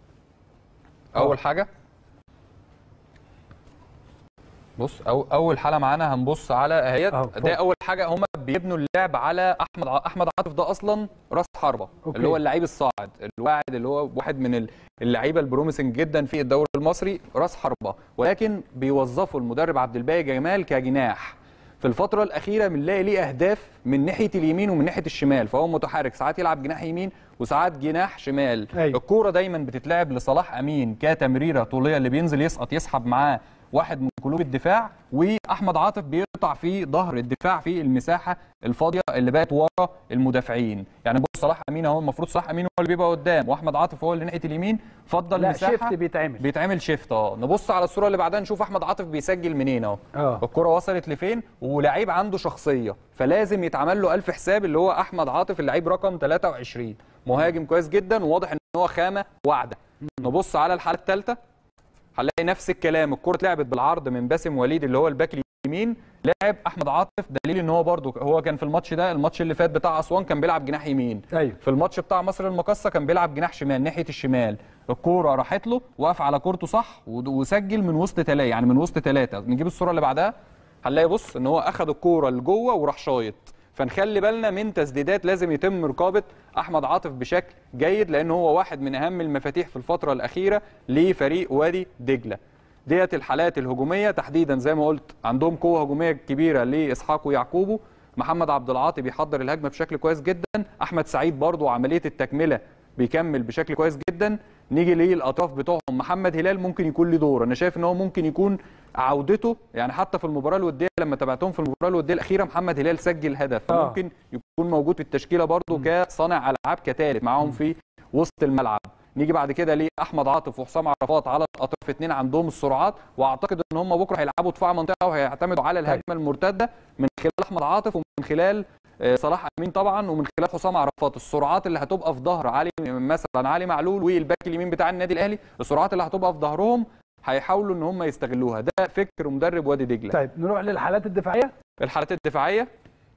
اول حاجه بص أو اول حاله معانا هنبص على اهيت أهو، ده اتفضل. اول حاجه هم بيبنوا اللعب على احمد ع- احمد عاطف ده اصلا راس حربه أوكي. اللي هو اللعيب الصاعد الواعد اللي هو واحد من ال- اللعيبه البروميسنج جدا في الدوري المصري راس حربه ولكن بيوظفوا المدرب عبد الباقي جمال كجناح في الفترة الأخيرة بنلاقي ليه أهداف من ناحية اليمين ومن ناحية الشمال فهو متحرك ساعات يلعب جناح يمين وساعات جناح شمال أيوة. الكورة دايما بتتلعب لصلاح أمين كتمريرة طولية اللي بينزل يسقط يسحب معاه واحد من قلوب الدفاع واحمد عاطف بيقطع في ظهر الدفاع في المساحه الفاضيه اللي بقت ورا المدافعين يعني بص صلاح امين اهو المفروض صلاح امين هو اللي بيبقى قدام واحمد عاطف هو اللي ناحيه اليمين فضل لا مساحه شيفت بيتعمل بيتعمل شيفت اه نبص على الصوره اللي بعدها نشوف احمد عاطف بيسجل منين اهو اه الكره وصلت لفين ولعيب عنده شخصيه فلازم يتعمل له ألف حساب اللي هو احمد عاطف اللعيب رقم 23 مهاجم كويس جدا وواضح ان هو خامه واعده نبص على الحاله الثالثه هنلاقي نفس الكلام الكره اتلعبت بالعرض من باسم وليد اللي هو الباك اليمين لعب احمد عاطف دليل ان هو برده هو كان في الماتش ده الماتش اللي فات بتاع اسوان كان بيلعب جناح يمين ايوه في الماتش بتاع مصر المقاصه كان بيلعب جناح شمال ناحيه الشمال الكوره راحت له وقف على كورته صح ود- وسجل من وسط ثلاثه يعني من وسط ثلاثه نجيب الصوره اللي بعدها هنلاقي بص ان هو اخذ الكوره لجوه وراح شايط فنخلي بالنا من تسديدات لازم يتم رقابه احمد عاطف بشكل جيد لان هو واحد من اهم المفاتيح في الفتره الاخيره لفريق وادي دجله ديت الحالات الهجوميه تحديدا زي ما قلت عندهم قوه هجوميه كبيره لاسحاق ويعقوبه محمد عبد العاطي بيحضر الهجمه بشكل كويس جدا احمد سعيد برضو عمليه التكمله بيكمل بشكل كويس جدا نيجي للاطراف بتوعهم محمد هلال ممكن يكون له دور انا شايف ان هو ممكن يكون عودته يعني حتى في المباراه الوديه لما تابعتهم في المباراه الوديه الاخيره محمد هلال سجل هدف آه. فممكن يكون موجود في التشكيله برضه كصانع العاب كثالث معاهم في وسط الملعب نيجي بعد كده لاحمد عاطف وحسام عرفات على الاطراف اثنين عندهم السرعات واعتقد ان هم بكره هيلعبوا دفاع منطقه وهيعتمدوا على الهجمه المرتده من خلال احمد عاطف ومن خلال آه، صلاح امين طبعا ومن خلال حسام عرفات السرعات اللي هتبقى في ظهر علي مثلا علي معلول والباك اليمين بتاع النادي الاهلي السرعات اللي هتبقى في ظهرهم هيحاولوا ان هم يستغلوها ده فكر مدرب وادي دجله طيب نروح للحالات الدفاعيه الحالات الدفاعيه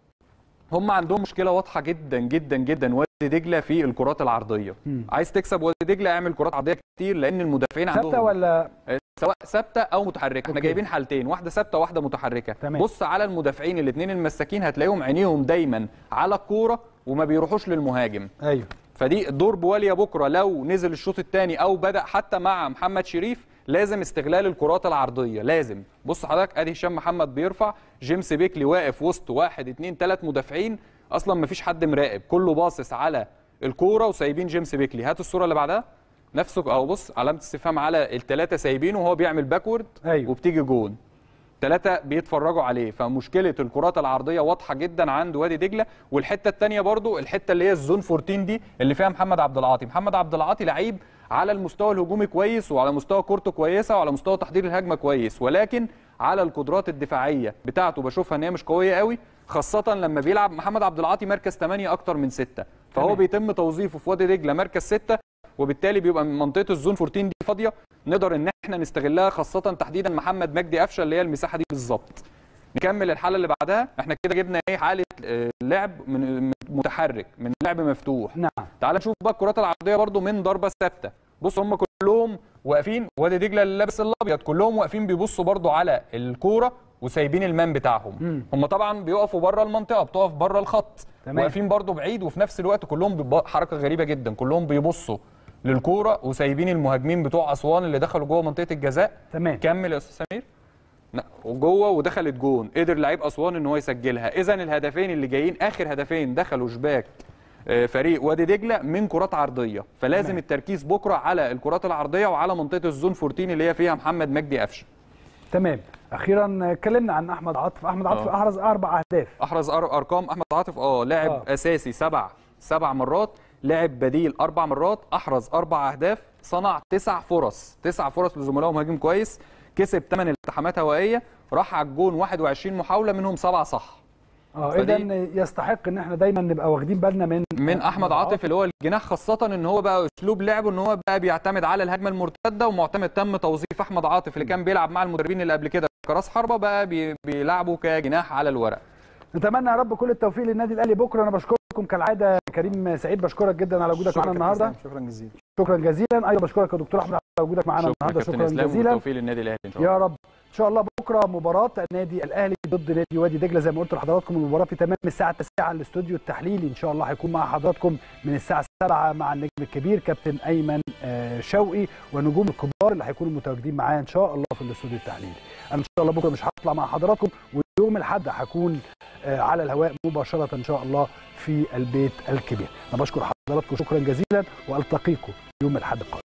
هم عندهم مشكله واضحه جدا جدا جدا وادي دجله في الكرات العرضيه مم. عايز تكسب وادي دجله اعمل كرات عرضيه كتير لان المدافعين عندهم ثابته ولا سواء ثابته او متحركه احنا أوكي. جايبين حالتين واحده ثابته واحده متحركه تمام. بص على المدافعين الاثنين المساكين هتلاقيهم عينيهم دايما على الكوره وما بيروحوش للمهاجم ايوه فدي دور بواليا بكره لو نزل الشوط الثاني او بدا حتى مع محمد شريف لازم استغلال الكرات العرضيه لازم بص حضرتك ادي هشام محمد بيرفع جيمس بيكلي واقف وسط واحد اتنين تلات مدافعين اصلا ما فيش حد مراقب كله باصص على الكوره وسايبين جيمس بيكلي هات الصوره اللي بعدها نفسه اهو بص علامه استفهام على الثلاثه سايبينه وهو بيعمل باكورد أيوة. وبتيجي جون ثلاثة بيتفرجوا عليه فمشكلة الكرات العرضية واضحة جدا عند وادي دجلة والحتة الثانية برضو الحتة اللي هي الزون 14 دي اللي فيها محمد عبد العاطي محمد عبد العاطي لعيب على المستوى الهجومي كويس وعلى مستوى كورته كويسة وعلى مستوى تحضير الهجمة كويس ولكن على القدرات الدفاعية بتاعته بشوفها ان هي مش قوية قوي خاصة لما بيلعب محمد عبد العاطي مركز 8 أكتر من 6 فهو تمام. بيتم توظيفه في وادي دجلة مركز 6 وبالتالي بيبقى من منطقة الزون 14 دي فاضية نقدر ان احنا نستغلها خاصة تحديدا محمد مجدي قفشة اللي هي المساحة دي بالظبط نكمل الحاله اللي بعدها احنا كده جبنا ايه حاله آه، لعب من من متحرك من لعب مفتوح نعم تعال نشوف بقى الكرات العرضيه برضو من ضربه ثابته بص هم كلهم واقفين وادي دجله اللي لابس الابيض كلهم واقفين بيبصوا برضو على الكوره وسايبين المان بتاعهم مم. هم طبعا بيقفوا بره المنطقه بتقف بره الخط تمام. واقفين برضو بعيد وفي نفس الوقت كلهم بيب- حركه غريبه جدا كلهم بيبصوا للكوره وسايبين المهاجمين بتوع اسوان اللي دخلوا جوه منطقه الجزاء تمام كمل يا استاذ سمير لا، وجوه ودخلت جون قدر لعيب اسوان ان هو يسجلها اذا الهدفين اللي جايين اخر هدفين دخلوا شباك آه، فريق وادي دجله من كرات عرضيه فلازم تمام. التركيز بكره على الكرات العرضيه وعلى منطقه الزون 14 اللي هي فيها محمد مجدي قفشه تمام اخيرا اتكلمنا عن احمد عاطف احمد عاطف آه. احرز اربع اهداف احرز أر- ارقام احمد عاطف اه لاعب آه. آه. اساسي سبع سبع مرات لاعب بديل اربع مرات احرز اربع اهداف صنع تسع فرص تسع فرص لزملائه مهاجم كويس كسب 8 التحامات هوائيه راح على الجون 21 محاوله منهم سبعه صح اه فدي- اذا يستحق ان احنا دايما نبقى واخدين بالنا من من احمد عاطف اللي هو الجناح خاصه ان هو بقى اسلوب لعبه ان هو بقى بيعتمد على الهجمه المرتده ومعتمد تم توظيف احمد عاطف اللي كان بيلعب مع المدربين اللي قبل كده كراس حربه بقى بي- بيلعبه كجناح على الورق نتمنى يا رب كل التوفيق للنادي الاهلي بكره انا بشكركم كالعاده كريم سعيد بشكرك جدا على وجودك معانا النهارده شكرا جزيلا شكرا جزيلا ايضا بشكرك يا دكتور احمد على وجودك معانا شكرا النهارده كابتن شكرا اسلام جزيلا والتوفيق للنادي الاهلي ان شاء الله يا رب ان شاء الله بكره مباراه النادي الاهلي ضد نادي وادي دجله زي ما قلت لحضراتكم المباراه في تمام الساعه 9 الاستوديو التحليلي ان شاء الله هيكون مع حضراتكم من الساعه 7 مع النجم الكبير كابتن ايمن آه، شوقي والنجوم الكبار اللي هيكونوا متواجدين معايا ان شاء الله في الاستوديو التحليلي انا ان شاء الله بكره مش هطلع مع حضراتكم ويوم الاحد هكون آه، على الهواء مباشره ان شاء الله في البيت الكبير انا بشكر حضراتكم شكرا جزيلا والتقيكم يوم الاحد القادم